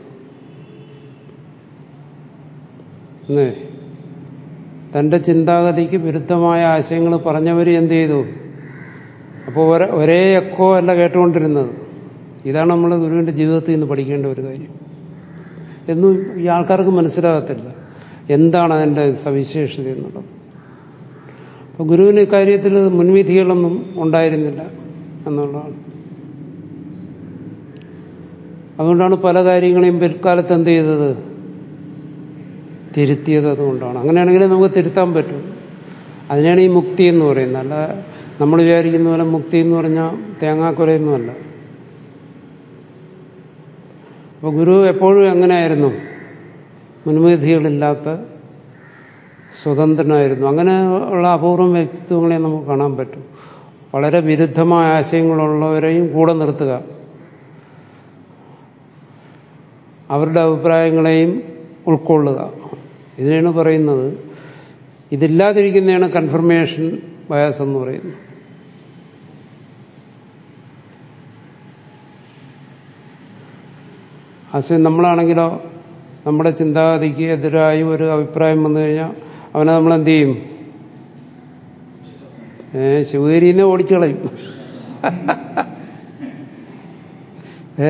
തന്റെ ചിന്താഗതിക്ക് വിരുദ്ധമായ ആശയങ്ങൾ പറഞ്ഞവർ എന്ത് ചെയ്തു അപ്പോൾ ഒരേ എക്കോ അല്ല കേട്ടുകൊണ്ടിരുന്നത് ഇതാണ് നമ്മൾ ഗുരുവിന്റെ ജീവിതത്തിൽ നിന്ന് പഠിക്കേണ്ട ഒരു കാര്യം എന്നും ഈ ആൾക്കാർക്ക് മനസ്സിലാകത്തില്ല എന്താണ് അതിൻ്റെ സവിശേഷത എന്നുള്ളത് അപ്പോൾ ഗുരുവിന് ഇക്കാര്യത്തിൽ മുൻവിധികളൊന്നും ഉണ്ടായിരുന്നില്ല എന്നുള്ളതാണ് അതുകൊണ്ടാണ് പല കാര്യങ്ങളെയും പിൽക്കാലത്ത് എന്ത് ചെയ്തത് തിരുത്തിയത് അതുകൊണ്ടാണ് അങ്ങനെയാണെങ്കിൽ നമുക്ക് തിരുത്താൻ പറ്റും അതിനാണ് ഈ മുക്തി എന്ന് പറയുന്നത് അല്ല നമ്മൾ വിചാരിക്കുന്ന പോലെ മുക്തി എന്ന് പറഞ്ഞാൽ തേങ്ങാക്കൊലയൊന്നുമല്ല അപ്പോൾ ഗുരു എപ്പോഴും എങ്ങനെയായിരുന്നു മുൻവിധികളില്ലാത്ത സ്വതന്ത്രനായിരുന്നു അങ്ങനെ ഉള്ള അപൂർവം വ്യക്തിത്വങ്ങളെ നമുക്ക് കാണാൻ പറ്റും വളരെ വിരുദ്ധമായ ആശയങ്ങളുള്ളവരെയും കൂടെ നിർത്തുക അവരുടെ അഭിപ്രായങ്ങളെയും ഉൾക്കൊള്ളുക ഇതിനാണ് പറയുന്നത് ഇതില്ലാതിരിക്കുന്നതാണ് കൺഫർമേഷൻ ബയാസ് എന്ന് പറയുന്നത് അസു നമ്മളാണെങ്കിലോ നമ്മുടെ ചിന്താഗതിക്ക് എതിരായി ഒരു അഭിപ്രായം വന്നു കഴിഞ്ഞാൽ അവനെ നമ്മൾ എന്ത് ചെയ്യും ഏ ശിവഗിരിനെ ഓടിച്ചു കളയും ഏ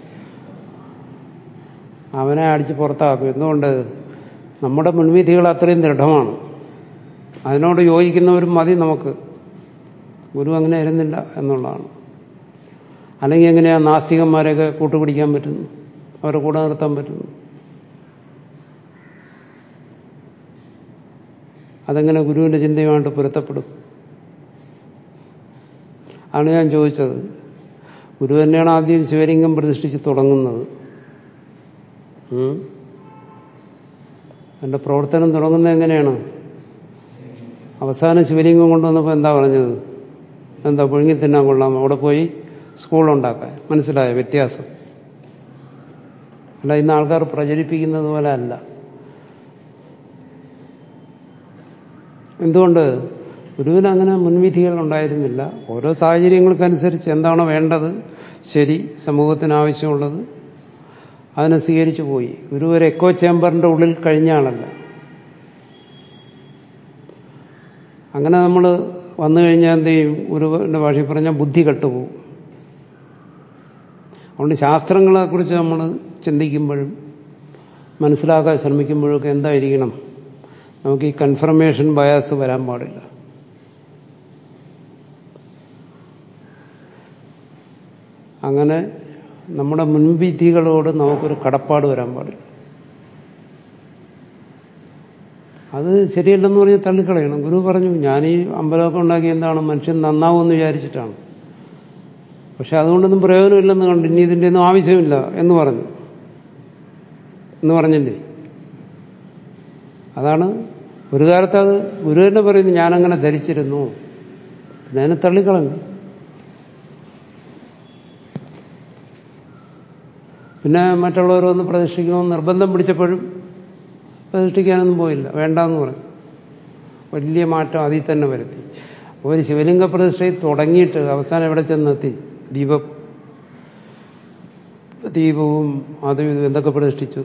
അവനെ അടിച്ച് പുറത്താക്കും എന്തുകൊണ്ട് നമ്മുടെ മുൻവിധികൾ അത്രയും ദൃഢമാണ് അതിനോട് യോജിക്കുന്നവരും മതി നമുക്ക് ഗുരു അങ്ങനെ ആയിരുന്നില്ല എന്നുള്ളതാണ് അല്ലെങ്കിൽ എങ്ങനെയാ നാസ്തികന്മാരെയൊക്കെ കൂട്ടുപിടിക്കാൻ പറ്റുന്നു അവരെ കൂടെ നിർത്താൻ പറ്റുന്നു അതെങ്ങനെ ഗുരുവിന്റെ ചിന്തയുമായിട്ട് പൊരുത്തപ്പെടും ആണ് ഞാൻ ചോദിച്ചത് ഗുരു തന്നെയാണ് ആദ്യം ശിവലിംഗം പ്രതിഷ്ഠിച്ച് തുടങ്ങുന്നത് എൻ്റെ പ്രവർത്തനം തുടങ്ങുന്നത് എങ്ങനെയാണ് അവസാനം ശിവലിംഗം കൊണ്ടുവന്നപ്പോൾ എന്താ പറഞ്ഞത് എന്താ പുഴുങ്ങി തിന്നാൻ കൊള്ളാം അവിടെ പോയി സ്കൂളുണ്ടാക്കാൻ മനസ്സിലായ വ്യത്യാസം അല്ല ഇന്ന് ആൾക്കാർ പ്രചരിപ്പിക്കുന്നത് പോലെ അല്ല എന്തുകൊണ്ട് ഗുരുവിന് അങ്ങനെ മുൻവിധികൾ ഉണ്ടായിരുന്നില്ല ഓരോ സാഹചര്യങ്ങൾക്കനുസരിച്ച് എന്താണോ വേണ്ടത് ശരി സമൂഹത്തിന് ആവശ്യമുള്ളത് അതിനെ സ്വീകരിച്ചു പോയി ഗുരു ഒരു എക്കോ ചേംബറിന്റെ ഉള്ളിൽ കഴിഞ്ഞ ആളല്ല അങ്ങനെ നമ്മൾ വന്നു കഴിഞ്ഞാൽ എന്ത് ചെയ്യും ഗുരുവിന്റെ ഭാഷയിൽ പറഞ്ഞാൽ ബുദ്ധി കെട്ടുപോകും അതുകൊണ്ട് ശാസ്ത്രങ്ങളെക്കുറിച്ച് നമ്മൾ ചിന്തിക്കുമ്പോഴും മനസ്സിലാക്കാൻ ശ്രമിക്കുമ്പോഴൊക്കെ എന്തായിരിക്കണം നമുക്ക് ഈ കൺഫർമേഷൻ ബയാസ് വരാൻ പാടില്ല അങ്ങനെ നമ്മുടെ മുൻവിധികളോട് നമുക്കൊരു കടപ്പാട് വരാൻ പാടില്ല അത് ശരിയല്ലെന്ന് പറഞ്ഞ് തള്ളിക്കളയണം ഗുരു പറഞ്ഞു ഞാൻ ഈ അമ്പലമൊക്കെ ഉണ്ടാക്കി എന്താണ് മനുഷ്യൻ നന്നാവുമെന്ന് വിചാരിച്ചിട്ടാണ് പക്ഷെ അതുകൊണ്ടൊന്നും പ്രയോജനമില്ലെന്ന് കണ്ടു ഇനി ഇതിൻ്റെ ഒന്നും ആവശ്യമില്ല എന്ന് പറഞ്ഞു എന്ന് പറഞ്ഞില്ലേ അതാണ് ഒരു കാലത്ത് അത് ഗുരു തന്നെ പറയുന്നു ഞാനങ്ങനെ ധരിച്ചിരുന്നു ഞാൻ തള്ളിക്കളഞ്ഞു പിന്നെ മറ്റുള്ളവർ വന്ന് പ്രതിഷ്ഠിക്കണമെന്ന് നിർബന്ധം പിടിച്ചപ്പോഴും പ്രതിഷ്ഠിക്കാനൊന്നും പോയില്ല വേണ്ടെന്ന് പറഞ്ഞു വലിയ മാറ്റം അതിൽ തന്നെ വരുത്തി അപ്പോൾ ഒരു ശിവലിംഗ പ്രതിഷ്ഠയിൽ തുടങ്ങിയിട്ട് അവസാനം എവിടെ ചെന്നെത്തി ദീപ ദീപവും അതും ഇതും എന്തൊക്കെ പ്രതിഷ്ഠിച്ചു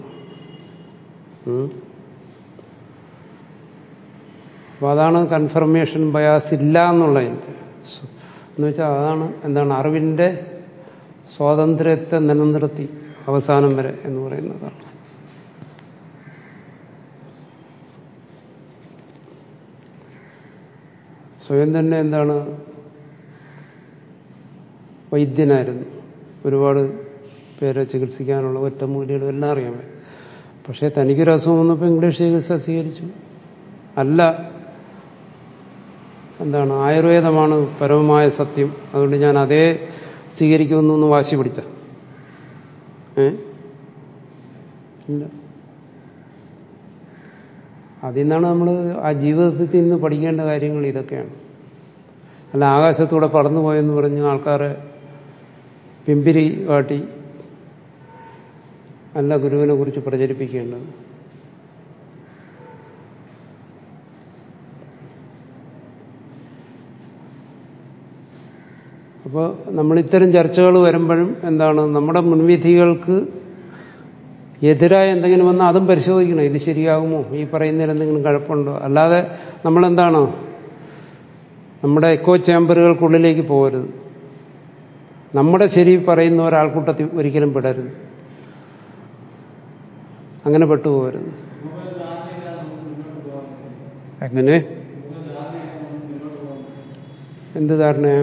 അപ്പോൾ അതാണ് കൺഫർമേഷൻ ബയാസ് ഇല്ല എന്നുള്ളതിൻ്റെ എന്ന് വെച്ചാൽ അതാണ് എന്താണ് അറിവിൻ്റെ സ്വാതന്ത്ര്യത്തെ നിലനിർത്തി അവസാനം വരെ എന്ന് പറയുന്നതാണ് സ്വയം തന്നെ എന്താണ് വൈദ്യനായിരുന്നു ഒരുപാട് പേരെ ചികിത്സിക്കാനുള്ള ഒറ്റമൂലികളും എല്ലാം അറിയാൻ പറ്റും പക്ഷേ തനിക്കൊരു അസുഖം വന്നപ്പോൾ ഇംഗ്ലീഷ് ചികിത്സ സ്വീകരിച്ചു അല്ല എന്താണ് ആയുർവേദമാണ് പരമമായ സത്യം അതുകൊണ്ട് ഞാൻ അതേ സ്വീകരിക്കുമെന്നൊന്ന് വാശി പിടിച്ച ഏ ഇല്ല അതിൽ നിന്നാണ് നമ്മൾ ആ ജീവിതത്തിൽ നിന്ന് പഠിക്കേണ്ട കാര്യങ്ങൾ ഇതൊക്കെയാണ് അല്ല ആകാശത്തൂടെ പറന്നു പോയെന്ന് പറഞ്ഞ് ആൾക്കാരെ പിമ്പിരി കാട്ടി അല്ല ഗുരുവിനെ കുറിച്ച് പ്രചരിപ്പിക്കേണ്ടത് അപ്പോൾ നമ്മൾ ഇത്തരം ചർച്ചകൾ വരുമ്പോഴും എന്താണ് നമ്മുടെ മുൻവിധികൾക്ക് എതിരായ എന്തെങ്കിലും വന്നാൽ അതും പരിശോധിക്കണം ഇത് ശരിയാകുമോ ഈ പറയുന്നതിൽ എന്തെങ്കിലും കുഴപ്പമുണ്ടോ അല്ലാതെ നമ്മളെന്താണ് നമ്മുടെ എക്കോ ചേമ്പറുകൾക്കുള്ളിലേക്ക് പോകരുത് നമ്മുടെ ശരി പറയുന്ന ഒരാൾക്കൂട്ടത്തിൽ ഒരിക്കലും പെടരുത് അങ്ങനെ പെട്ടുപോകരുത് എങ്ങനെ എന്ത് ധാരണയാ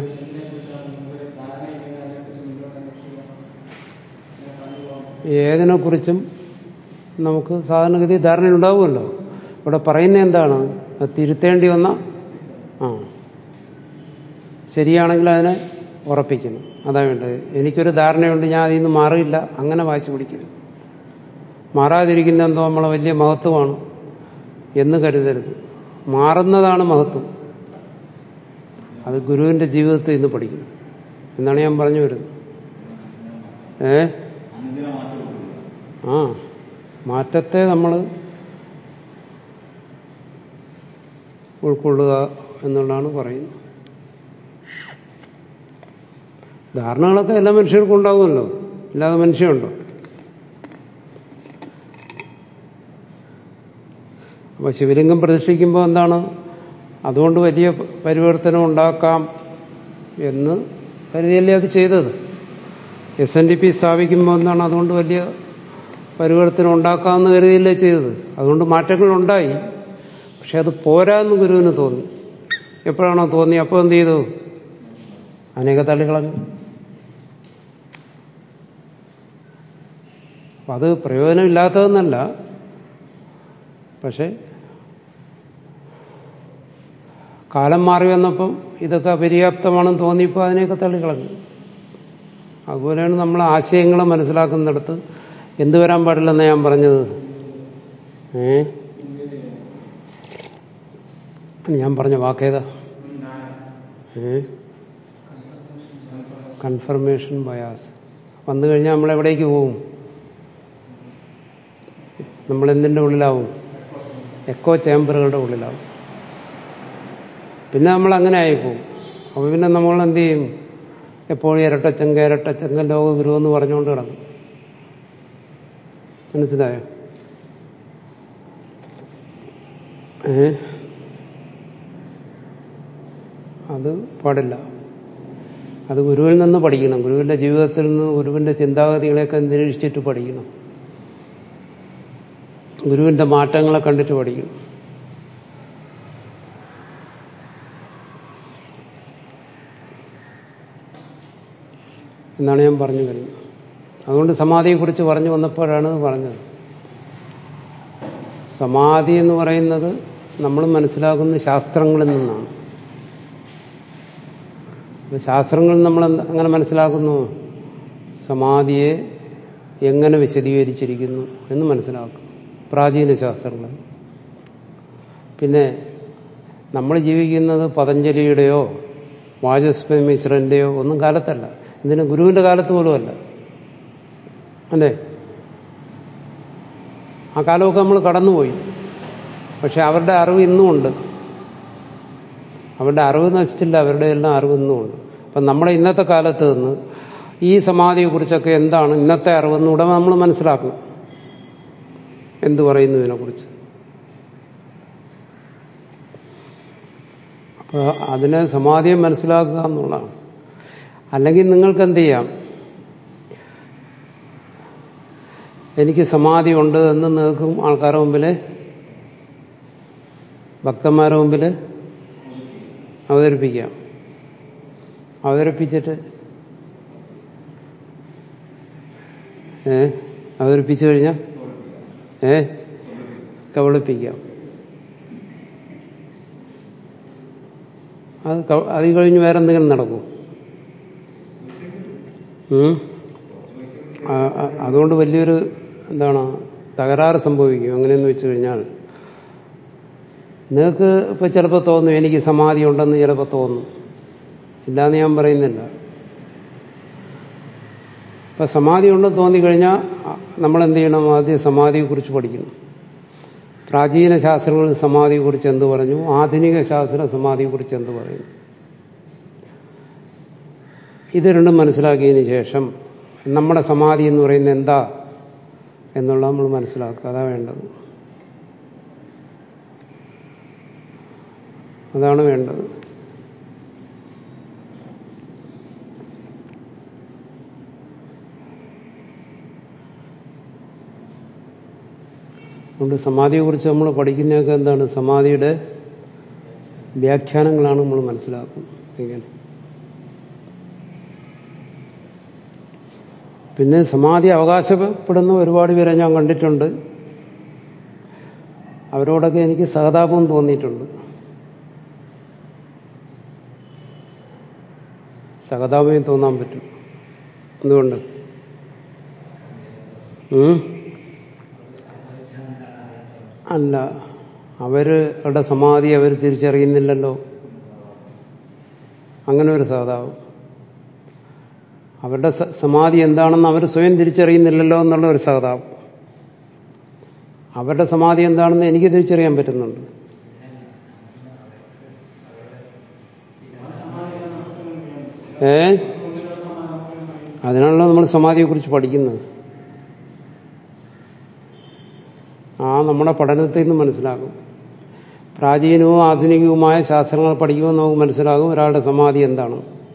ഏതിനെക്കുറിച്ചും നമുക്ക് സാധാരണഗതി ധാരണ ഉണ്ടാവുമല്ലോ ഇവിടെ പറയുന്ന എന്താണ് അത് തിരുത്തേണ്ടി വന്ന ആ ശരിയാണെങ്കിൽ അതിനെ ഉറപ്പിക്കണം അതാ വേണ്ടത് എനിക്കൊരു ധാരണയുണ്ട് ഞാൻ അതിൽ നിന്ന് മാറിയില്ല അങ്ങനെ വാശി പിടിക്കരുത് മാറാതിരിക്കുന്ന എന്തോ നമ്മളെ വലിയ മഹത്വമാണ് എന്ന് കരുതരുത് മാറുന്നതാണ് മഹത്വം അത് ഗുരുവിന്റെ ജീവിതത്തിൽ ഇന്ന് പഠിക്കണം എന്നാണ് ഞാൻ പറഞ്ഞു വരുന്നത് ഏ ആ മാറ്റത്തെ നമ്മൾ ഉൾക്കൊള്ളുക എന്നുള്ളതാണ് പറയുന്നത് ധാരണകളൊക്കെ എല്ലാ മനുഷ്യർക്കും ഉണ്ടാകുമല്ലോ ഇല്ലാതെ മനുഷ്യനുണ്ടോ അപ്പോൾ ശിവലിംഗം പ്രതിഷ്ഠിക്കുമ്പോൾ എന്താണ് അതുകൊണ്ട് വലിയ പരിവർത്തനം ഉണ്ടാക്കാം എന്ന് കരുതിയല്ലേ അത് ചെയ്തത് എസ് എൻ ഡി പി സ്ഥാപിക്കുമ്പോൾ എന്താണ് അതുകൊണ്ട് വലിയ പരിവർത്തനം ഉണ്ടാക്കാമെന്ന് കരുതിയല്ലേ ചെയ്തത് അതുകൊണ്ട് മാറ്റങ്ങൾ ഉണ്ടായി പക്ഷെ അത് പോരാന്ന് ഗുരുവിന് തോന്നി എപ്പോഴാണോ തോന്നി അപ്പോൾ എന്ത് ചെയ്തു അനേക തള്ളികളഞ്ഞു അപ്പം അത് പ്രയോജനമില്ലാത്തതെന്നല്ല പക്ഷെ കാലം മാറി വന്നപ്പം ഇതൊക്കെ അപര്യാപ്തമാണെന്ന് തോന്നിയപ്പോൾ അതിനെയൊക്കെ തള്ളിക്കളഞ്ഞു അതുപോലെയാണ് നമ്മൾ ആശയങ്ങളെ മനസ്സിലാക്കുന്നിടത്ത് എന്ത് വരാൻ പാടില്ലെന്ന് ഞാൻ പറഞ്ഞത് ഏ ഞാൻ പറഞ്ഞ വാക്കേതാ ഏ കൺഫർമേഷൻ ബയാസ് വന്നു കഴിഞ്ഞാൽ നമ്മൾ എവിടേക്ക് പോവും നമ്മൾ എന്തിൻ്റെ ഉള്ളിലാവും എക്കോ ചേമ്പറുകളുടെ ഉള്ളിലാവും പിന്നെ നമ്മൾ അങ്ങനെ ആയിപ്പോവും അപ്പോൾ പിന്നെ നമ്മൾ എന്ത് ചെയ്യും എപ്പോഴും ഇരട്ടച്ചങ്ക ഇരട്ടച്ചങ്ക ലോകഗുരു എന്ന് പറഞ്ഞുകൊണ്ട് കിടക്കും മനസ്സിലായോ ഏ അത് പാടില്ല അത് ഗുരുവിൽ നിന്ന് പഠിക്കണം ഗുരുവിന്റെ ജീവിതത്തിൽ നിന്ന് ഗുരുവിന്റെ ചിന്താഗതികളെയൊക്കെ നിരീക്ഷിച്ചിട്ട് പഠിക്കണം ഗുരുവിന്റെ മാറ്റങ്ങളെ കണ്ടിട്ട് പഠിക്കണം എന്നാണ് ഞാൻ പറഞ്ഞു വരുന്നത് അതുകൊണ്ട് സമാധിയെക്കുറിച്ച് പറഞ്ഞു വന്നപ്പോഴാണ് ഇത് പറഞ്ഞത് സമാധി എന്ന് പറയുന്നത് നമ്മൾ മനസ്സിലാക്കുന്ന ശാസ്ത്രങ്ങളിൽ നിന്നാണ് ശാസ്ത്രങ്ങളിൽ നമ്മൾ അങ്ങനെ മനസ്സിലാക്കുന്നു സമാധിയെ എങ്ങനെ വിശദീകരിച്ചിരിക്കുന്നു എന്ന് മനസ്സിലാക്കും പ്രാചീന ശാസ്ത്രങ്ങൾ പിന്നെ നമ്മൾ ജീവിക്കുന്നത് പതഞ്ജലിയുടെയോ വാചസ്പതി മിശ്രന്റെയോ ഒന്നും കാലത്തല്ല ഇതിന് ഗുരുവിന്റെ കാലത്ത് പോലും അല്ല അല്ലേ ആ കാലമൊക്കെ നമ്മൾ കടന്നുപോയി പക്ഷെ അവരുടെ അറിവ് ഇന്നും ഉണ്ട് അവരുടെ അറിവ് നശിച്ചില്ല അവരുടെ എല്ലാം അറിവ് ഇന്നും ഉണ്ട് അപ്പം നമ്മുടെ ഇന്നത്തെ കാലത്ത് നിന്ന് ഈ സമാധിയെക്കുറിച്ചൊക്കെ എന്താണ് ഇന്നത്തെ അറിവെന്നൂടെ നമ്മൾ മനസ്സിലാക്കണം എന്തു പറയുന്നു ഇതിനെക്കുറിച്ച് അപ്പോൾ അതിനെ സമാധിയെ മനസ്സിലാക്കുക എന്നുള്ളതാണ് അല്ലെങ്കിൽ നിങ്ങൾക്ക് എന്ത് ചെയ്യാം എനിക്ക് സമാധി ഉണ്ട് എന്ന് നിൽക്കും ആൾക്കാരുടെ മുമ്പിൽ ഭക്തന്മാരുടെ മുമ്പിൽ അവതരിപ്പിക്കാം അവതരിപ്പിച്ചിട്ട് ഏ അവതരിപ്പിച്ചു കഴിഞ്ഞാൽ ഏ കബളിപ്പിക്കാം അത് ക- അത് കഴിഞ്ഞ് വേറെ എന്തെങ്കിലും നടക്കും ഉം? ആ- ആ- അതുകൊണ്ട് വലിയൊരു എന്താണ് തകരാറ് സംഭവിക്കും എങ്ങനെയെന്ന് വെച്ച് കഴിഞ്ഞാൽ നിങ്ങൾക്ക് ഇപ്പൊ ചിലപ്പോൾ തോന്നും എനിക്ക് സമാധി ഉണ്ടെന്ന് ചിലപ്പോൾ തോന്നും ഇല്ലാന്ന് ഞാൻ പറയുന്നില്ല ഇപ്പൊ സമാധി ഉണ്ടെന്ന് തോന്നിക്കഴിഞ്ഞാൽ നമ്മൾ എന്ത് ചെയ്യണം ആദ്യം സമാധിയെക്കുറിച്ച് പഠിക്കണം പ്രാചീന ശാസ്ത്രങ്ങൾ സമാധിയെക്കുറിച്ച് എന്ത് പറഞ്ഞു ആധുനിക ശാസ്ത്ര സമാധിയെക്കുറിച്ച് എന്ത് പറയുന്നു ഇത് രണ്ടും മനസ്സിലാക്കിയതിന് ശേഷം നമ്മുടെ സമാധി എന്ന് പറയുന്നത് എന്താ എന്നുള്ള നമ്മൾ മനസ്സിലാക്കുക അതാ വേണ്ടത് അതാണ് വേണ്ടത് അതുകൊണ്ട് സമാധിയെക്കുറിച്ച് നമ്മൾ പഠിക്കുന്നതൊക്കെ എന്താണ് സമാധിയുടെ വ്യാഖ്യാനങ്ങളാണ് നമ്മൾ മനസ്സിലാക്കുന്നത് എങ്ങനെ പിന്നെ സമാധി അവകാശപ്പെടുന്ന ഒരുപാട് പേരെ ഞാൻ കണ്ടിട്ടുണ്ട് അവരോടൊക്കെ എനിക്ക് സഹതാപം തോന്നിയിട്ടുണ്ട് സഹതാപം തോന്നാൻ പറ്റും എന്തുകൊണ്ട് ഉം? അല്ല അവരുടെ സമാധി അവർ തിരിച്ചറിയുന്നില്ലല്ലോ അങ്ങനെ ഒരു സഹതാപം അവരുടെ സ- സമാധി എന്താണെന്ന് അവർ സ്വയം തിരിച്ചറിയുന്നില്ലല്ലോ എന്നുള്ള ഒരു സഹതാപം അവരുടെ സമാധി എന്താണെന്ന് എനിക്ക് തിരിച്ചറിയാൻ പറ്റുന്നുണ്ട് ഏ അതിനാണല്ലോ നമ്മൾ സമാധിയെക്കുറിച്ച് പഠിക്കുന്നത് ആ നമ്മുടെ പഠനത്തിൽ നിന്ന് മനസ്സിലാകും പ്രാചീനവും ആധുനികവുമായ ശാസ്ത്രങ്ങൾ പഠിക്കുമ്പോൾ നമുക്ക് മനസ്സിലാകും ഒരാളുടെ സമാധി എന്താണ്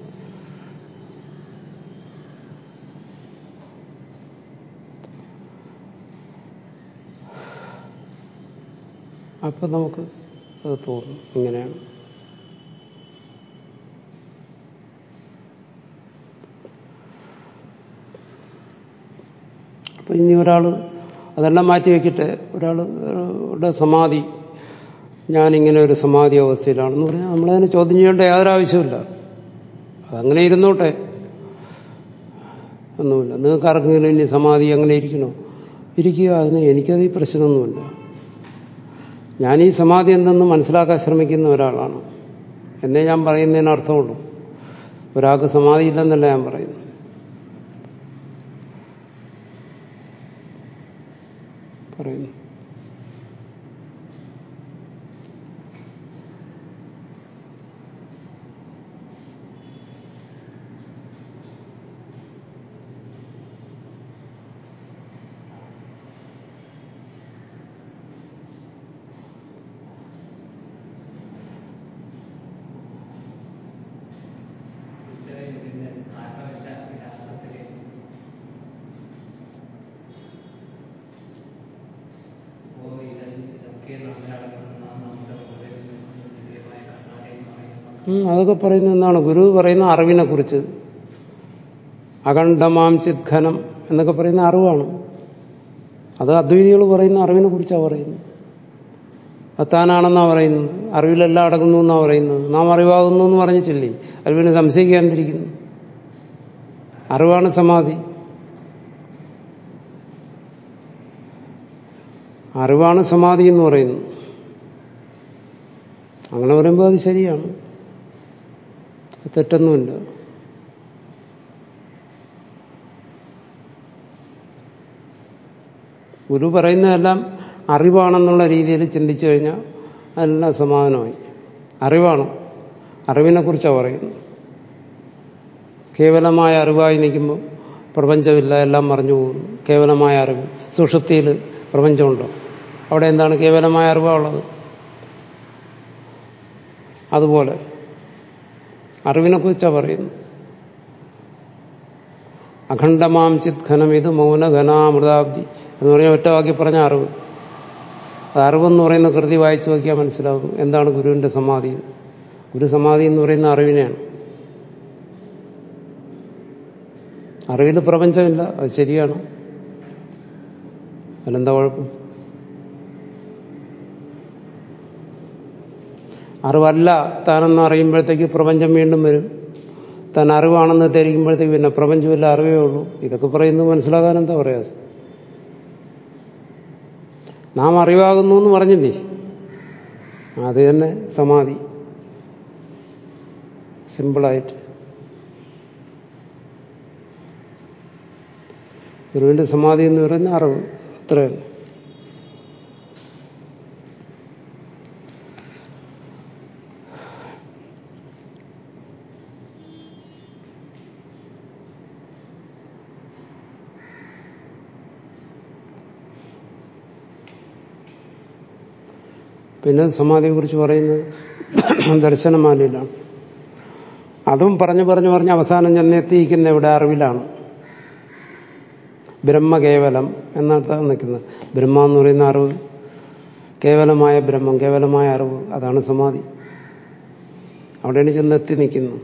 അപ്പം നമുക്ക് അത് തോന്നും ഇങ്ങനെയാണ് അപ്പം ഇനി ഒരാൾ അതെല്ലാം മാറ്റി വയ്ക്കട്ടെ ഒരാളുടെ സമാധി ഞാനിങ്ങനെ ഒരു സമാധി അവസ്ഥയിലാണെന്ന് പറഞ്ഞാൽ നമ്മളതിനെ ചോദ്യം ചെയ്യേണ്ട യാതൊരു ആവശ്യമില്ല അതങ്ങനെ ഇരുന്നോട്ടെ ഒന്നുമില്ല നിങ്ങൾക്ക് ആർക്കെങ്കിലും ഇനി സമാധി അങ്ങനെ ഇരിക്കണോ ഇരിക്കുക അതിന് എനിക്കത് ഈ പ്രശ്നമൊന്നുമില്ല ഞാൻ ഈ സമാധി എന്തെന്ന് മനസ്സിലാക്കാൻ ശ്രമിക്കുന്ന ഒരാളാണ് എന്നേ ഞാൻ പറയുന്നതിന് അർത്ഥമുള്ളൂ ഒരാൾക്ക് സമാധി ഇല്ലെന്നല്ല ഞാൻ പറയുന്നു പറയുന്നു ഇതിന്റെ ആത്മവിശ വിലാസത്തില് ഓ ഇത് ഇതൊക്കെ നമ്മളടങ്ങുന്ന നമ്മുടെ ഉള്ളിൽ നിന്നും ദിവ്യമായ കണ്ണാടി എന്ന് പറയുന്നത് ഉം, അതൊക്കെ പറയുന്നത് എന്താണ് ഗുരു പറയുന്ന അറിവിനെ കുറിച്ച് അഖണ്ഡമാം ചിത്ഘനം എന്നൊക്കെ പറയുന്ന അറിവാണ് അത് അദ്വൈതികൾ പറയുന്ന അറിവിനെ കുറിച്ചാണ് പറയുന്നത് അത് താനാണെന്നാണ് പറയുന്നത് അറിവിലെല്ലാം അടങ്ങുന്നു എന്നാണ് പറയുന്നത് നാം അറിവാകുന്നു എന്ന് പറഞ്ഞിട്ടില്ലേ അറിവിനെ സംശയിക്കാതിരിക്കുന്നു അറിവാണ് സമാധി അറിവാണ് സമാധി എന്ന് പറയുന്നു അങ്ങനെ പറയുമ്പോൾ അത് ശരിയാണ് അത് തെറ്റൊന്നുമില്ല ഗുരു പറയുന്നതെല്ലാം അറിവാണെന്നുള്ള രീതിയിൽ ചിന്തിച്ചു കഴിഞ്ഞാൽ അതെല്ലാം സമാധാനമായി അറിവാണ് അറിവിനെ കുറിച്ചാണ് പറയുന്നത് കേവലമായ അറിവായി നിൽക്കുമ്പോൾ പ്രപഞ്ചമില്ല എല്ലാം മറിഞ്ഞു പോകുന്നു കേവലമായ അറിവ് സുഷുപ്തിയിൽ പ്രപഞ്ചമുണ്ടോ അവിടെ എന്താണ് കേവലമായ അറിവാണുള്ളത് അതുപോലെ അറിവിനെ കുറിച്ചാണ് പറയുന്നത് അഖണ്ഡമാം ചിത് ഘനം ഇത് മൗനഘനാമൃതാബ്ദി എന്ന് പറഞ്ഞ ഒറ്റ വാക്കി പറഞ്ഞ അറിവ് അത് അറിവെന്ന് പറയുന്ന കൃതി വായിച്ചു നോക്കിയാൽ മനസ്സിലാകും എന്താണ് ഗുരുവിന്റെ സമാധി ഗുരു സമാധി എന്ന് പറയുന്ന അറിവിനെയാണ് അറിവിൽ പ്രപഞ്ചമില്ല അത് ശരിയാണ് അതിലെന്താ കുഴപ്പം അറിവല്ല താനെന്ന് അറിയുമ്പോഴത്തേക്ക് പ്രപഞ്ചം വീണ്ടും വരും താൻ അറിവാണെന്ന് ധരിക്കുമ്പോഴത്തേക്ക് പിന്നെ പ്രപഞ്ചമില്ല അറിവേ ഉള്ളൂ ഇതൊക്കെ പറയുന്നത് മനസ്സിലാകാൻ എന്താ പ്രയാസം നാം അറിവാകുന്നു എന്ന് പറഞ്ഞില്ലേ അത് തന്നെ സമാധി സിമ്പിളായിട്ട് ഗുരുവിന്റെ സമാധി എന്ന് പറയുന്ന അറിവ് അത്ര തന്നെ പിന്നെ സമാധിയെക്കുറിച്ച് പറയുന്നത് ദർശനമാലയിലാണ് അതും പറഞ്ഞു പറഞ്ഞു പറഞ്ഞ് അവസാനം ചെന്നെത്തിയിരിക്കുന്ന ഇവിടെ അറിവിലാണ് ബ്രഹ്മ കേവലം എന്നർത്ഥം നിൽക്കുന്നത് ബ്രഹ്മ എന്ന് പറയുന്ന അറിവ് കേവലമായ ബ്രഹ്മം കേവലമായ അറിവ് അതാണ് സമാധി അവിടെയാണ് ചെന്നെത്തി നിൽക്കുന്നത്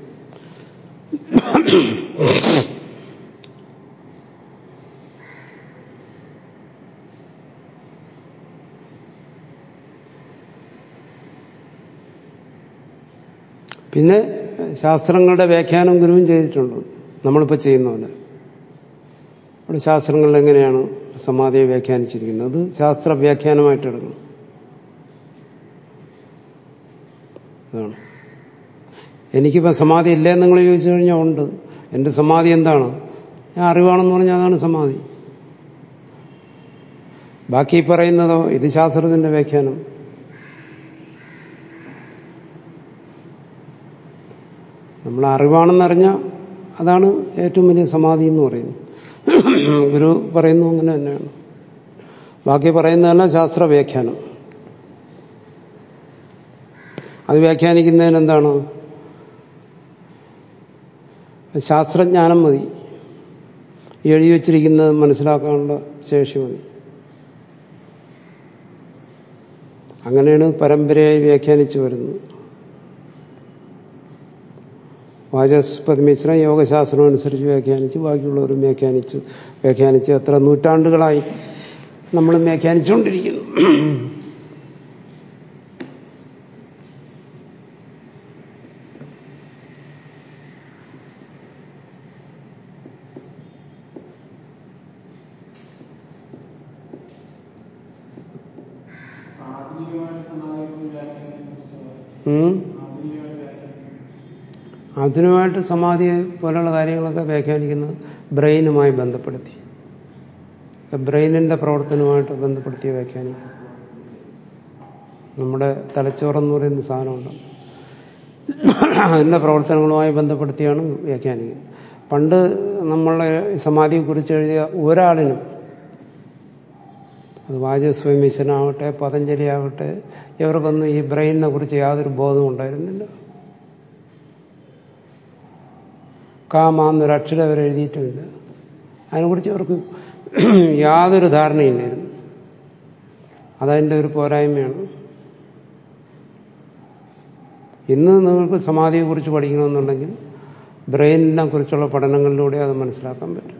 പിന്നെ ശാസ്ത്രങ്ങളുടെ വ്യാഖ്യാനം ഗുരുവും ചെയ്തിട്ടുണ്ട് നമ്മളിപ്പോൾ ചെയ്യുന്ന പോലെ അവിടെ ശാസ്ത്രങ്ങളിൽ എങ്ങനെയാണ് സമാധിയെ വ്യാഖ്യാനിച്ചിരിക്കുന്നത് അത് ശാസ്ത്ര വ്യാഖ്യാനമായിട്ട് എടുക്കണം അതാണ് എനിക്കിപ്പോൾ സമാധി ഇല്ലേ നിങ്ങൾ ചോദിച്ചു കഴിഞ്ഞാൽ ഉണ്ട് എൻ്റെ സമാധി എന്താണ് ഞാൻ അറിവാണെന്ന് പറഞ്ഞാൽ അതാണ് സമാധി ബാക്കി പറയുന്നതോ ഇത് ശാസ്ത്രത്തിന്റെ വ്യാഖ്യാനം നമ്മൾ അറിവാണെന്നറിഞ്ഞാൽ അതാണ് ഏറ്റവും വലിയ സമാധി എന്ന് പറയുന്നത് ഗുരു പറയുന്നു അങ്ങനെ തന്നെയാണ് ബാക്കി പറയുന്നതല്ല ശാസ്ത്ര വ്യാഖ്യാനം അത് വ്യാഖ്യാനിക്കുന്നതിന് എന്താണ് ശാസ്ത്രജ്ഞാനം മതി എഴുതി വച്ചിരിക്കുന്നത് മനസ്സിലാക്കാനുള്ള ശേഷി മതി അങ്ങനെയാണ് പരമ്പരയായി വ്യാഖ്യാനിച്ചു വരുന്നത് വാചസ്പതി മിശ്ര യോഗശാസ്ത്രം അനുസരിച്ച് വ്യാഖ്യാനിച്ചു ബാക്കിയുള്ളവരും വ്യാഖ്യാനിച്ചു വ്യാഖ്യാനിച്ച് എത്ര നൂറ്റാണ്ടുകളായി നമ്മൾ വ്യാഖ്യാനിച്ചുകൊണ്ടിരിക്കുന്നു ആധുനികമായിട്ട് സമാധിക്കും വ്യാഖ്യാനിക്കുന്ന പുസ്തകം ഉം. ആധുനികമായിട്ട് വ്യാഖ്യാനിക്കും ആധുനികമായിട്ട് സമാധി പോലുള്ള കാര്യങ്ങളൊക്കെ വ്യാഖ്യാനിക്കുന്നത് ബ്രെയിനുമായി ബന്ധപ്പെടുത്തി ബ്രെയിനിന്റെ പ്രവർത്തനവുമായിട്ട് ബന്ധപ്പെടുത്തി വ്യാഖ്യാനിക്കും നമ്മുടെ തലച്ചോറെന്ന് പറയുന്ന സാധനമുണ്ട് അതിന്റെ പ്രവർത്തനങ്ങളുമായി ബന്ധപ്പെടുത്തിയാണ് വ്യാഖ്യാനിക്കുന്നത് പണ്ട് നമ്മളെ സമാധിയെക്കുറിച്ച് എഴുതിയ ഒരാളിനും അത് വാചസ്വമീശനാവട്ടെ പതഞ്ജലി ആവട്ടെ ഇവർക്കൊന്നും ഈ ബ്രെയിനിനെ കുറിച്ച് യാതൊരു ബോധവും ഉണ്ടായിരുന്നില്ല കാമ എന്നൊരു അക്ഷരം അവർ എഴുതിയിട്ടുമില്ല അതിനെക്കുറിച്ച് അവർക്ക് യാതൊരു ധാരണയില്ലായിരുന്നു അതതിൻ്റെ ഒരു പോരായ്മയാണ് ഇന്ന് നിങ്ങൾക്ക് സമാധിയെക്കുറിച്ച് പഠിക്കണമെന്നുണ്ടെങ്കിൽ ബ്രെയിനിനെ കുറിച്ചുള്ള പഠനങ്ങളിലൂടെ അത് മനസ്സിലാക്കാൻ പറ്റും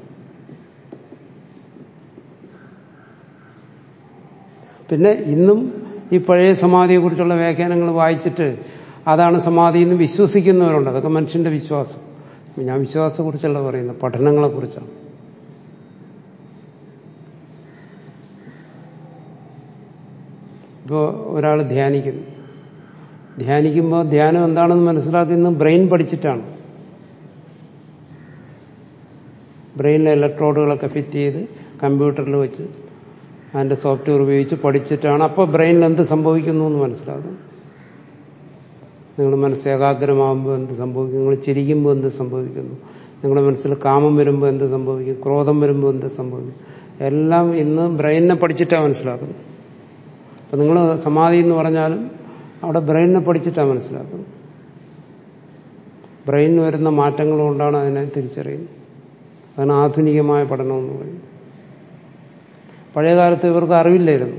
പിന്നെ ഇന്നും ഈ പഴയ സമാധിയെക്കുറിച്ചുള്ള വ്യാഖ്യാനങ്ങൾ വായിച്ചിട്ട് അതാണ് സമാധി എന്ന് വിശ്വസിക്കുന്നവരുണ്ട് അതൊക്കെ മനുഷ്യന്റെ വിശ്വാസം ഞാൻ വിശ്വാസത്തെക്കുറിച്ചല്ല പറയുന്നത് പഠനങ്ങളെക്കുറിച്ചാണ് ഇപ്പോൾ ഒരാൾ ധ്യാനിക്കുന്നു ധ്യാനിക്കുമ്പോൾ ധ്യാനം എന്താണെന്ന് മനസ്സിലാക്കുന്നത് ബ്രെയിൻ പഠിച്ചിട്ടാണ് ബ്രെയിനിലെ ഇലക്ട്രോഡുകളൊക്കെ ഫിറ്റ് ചെയ്ത് കമ്പ്യൂട്ടറിൽ വെച്ച് അതിൻ്റെ സോഫ്റ്റ്വെയർ ഉപയോഗിച്ച് പഠിച്ചിട്ടാണ് അപ്പോൾ ബ്രെയിനിൽ എന്ത് സംഭവിക്കുന്നു എന്ന് മനസ്സിലാകുന്നത് നിങ്ങൾ മനസ്സ് ഏകാഗ്രമാകുമ്പോൾ എന്ത് സംഭവിക്കും നിങ്ങൾ ചിരിക്കുമ്പോൾ എന്ത് സംഭവിക്കുന്നു നിങ്ങളുടെ മനസ്സിൽ കാമം വരുമ്പോൾ എന്ത് സംഭവിക്കും ക്രോധം വരുമ്പോൾ എന്ത് സംഭവിക്കും എല്ലാം ഇന്ന് ബ്രെയിനിനെ പഠിച്ചിട്ടാണ് മനസ്സിലാക്കുന്നത് അപ്പം നിങ്ങൾ സമാധി എന്ന് പറഞ്ഞാലും അവിടെ ബ്രെയിനിനെ പഠിച്ചിട്ടാണ് മനസ്സിലാക്കുന്നത് ബ്രെയിനിന് വരുന്ന മാറ്റങ്ങൾ കൊണ്ടാണ് അതിനെ തിരിച്ചറിയുന്നത് അതാണ് ആധുനികമായ പഠനം എന്ന് പറയുന്നത് പഴയകാലത്ത് ഇവർക്ക് അറിവില്ലായിരുന്നു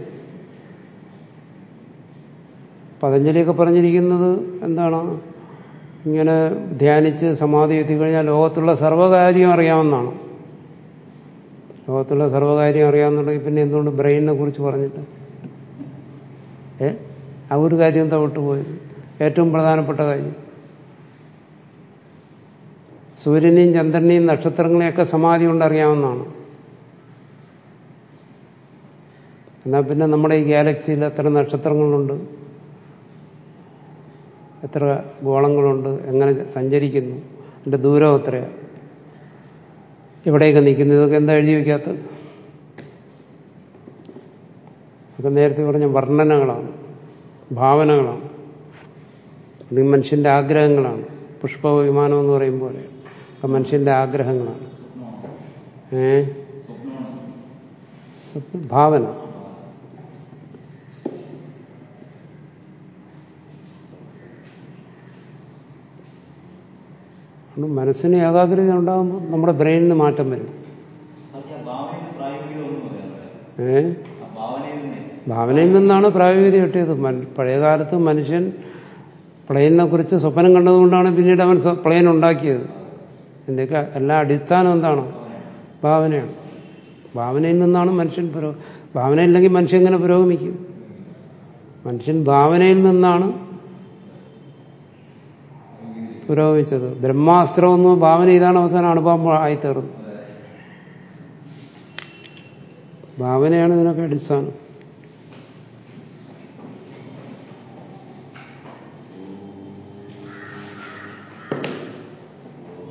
പതഞ്ജലിയൊക്കെ പറഞ്ഞിരിക്കുന്നത് എന്താണ് ഇങ്ങനെ ധ്യാനിച്ച് സമാധി എത്തിക്കഴിഞ്ഞാൽ ലോകത്തുള്ള സർവ്വകാര്യം അറിയാമെന്നാണ് ലോകത്തുള്ള സർവ്വകാര്യം അറിയാമെന്നുണ്ടെങ്കിൽ പിന്നെ എന്തുകൊണ്ട് ബ്രെയിനിനെ കുറിച്ച് പറഞ്ഞിട്ട് ഏ ആ ഒരു കാര്യം എന്താ വിട്ടുപോയത് ഏറ്റവും പ്രധാനപ്പെട്ട കാര്യം സൂര്യനെയും ചന്ദ്രനെയും നക്ഷത്രങ്ങളെയൊക്കെ സമാധി കൊണ്ട് അറിയാവുന്നതാണ് എന്നാൽ പിന്നെ നമ്മുടെ ഈ ഗാലക്സിയിൽ എത്ര നക്ഷത്രങ്ങളുണ്ട് എത്ര ഗോളങ്ങളുണ്ട് എങ്ങനെ സഞ്ചരിക്കുന്നു അതിൻ്റെ ദൂരം എത്രയാണ് എവിടെയൊക്കെ നിൽക്കുന്നു ഇതൊക്കെ എന്താ എഴുതി വയ്ക്കാത്തത് അതൊക്കെ നേരത്തെ പറഞ്ഞ വർണ്ണനകളാണ് ഭാവനകളാണ് ഇത് മനുഷ്യന്റെ ആഗ്രഹങ്ങളാണ് പുഷ്പ വിമാനം എന്ന് പറയും പോലെ ഒക്കെ മനുഷ്യന്റെ ആഗ്രഹങ്ങളാണ് ഏ സ്വപ്ന- ഭാവന അതുകൊണ്ട് മനസ്സിന് ഏകാഗ്രത ഉണ്ടാകുമ്പോൾ നമ്മുടെ ബ്രെയിനിന് മാറ്റം വരും ഭാവനയിൽ പ്രായോഗികത ഒന്നും പറയാതെ ഏ ആ ഭാവനയിൽ നിന്ന് ഭാവനയിൽ നിന്നാണ് പ്രായോഗികത കിട്ടിയത് മൻ- പഴയകാലത്ത് മനുഷ്യൻ പ്ലെയിനിനെ കുറിച്ച് സ്വപ്നം കണ്ടതുകൊണ്ടാണ് പിന്നീട് അവൻ സ്വ- പ്ലെയിൻ ഉണ്ടാക്കിയത് ഇതിൻ്റെയൊക്കെ എല്ലാ അടിസ്ഥാനം എന്താണ് ഭാവനയാണ് ഭാവനയിൽ നിന്നാണ് മനുഷ്യൻ പുരോ ഭാവനയില്ലെങ്കിൽ മനുഷ്യൻ എങ്ങനെ പുരോഗമിക്കും മനുഷ്യൻ ഭാവനയിൽ നിന്നാണ് പുരോഗമിച്ചത് ബ്രഹ്മാസ്ത്രം എന്ന് ഭാവന ഇതാണ് അവസാനം അണുബാമ്പ് ആയിത്തീർന്നത് ഭാവനയാണ് ഇതിനൊക്കെ അടിസ്ഥാനം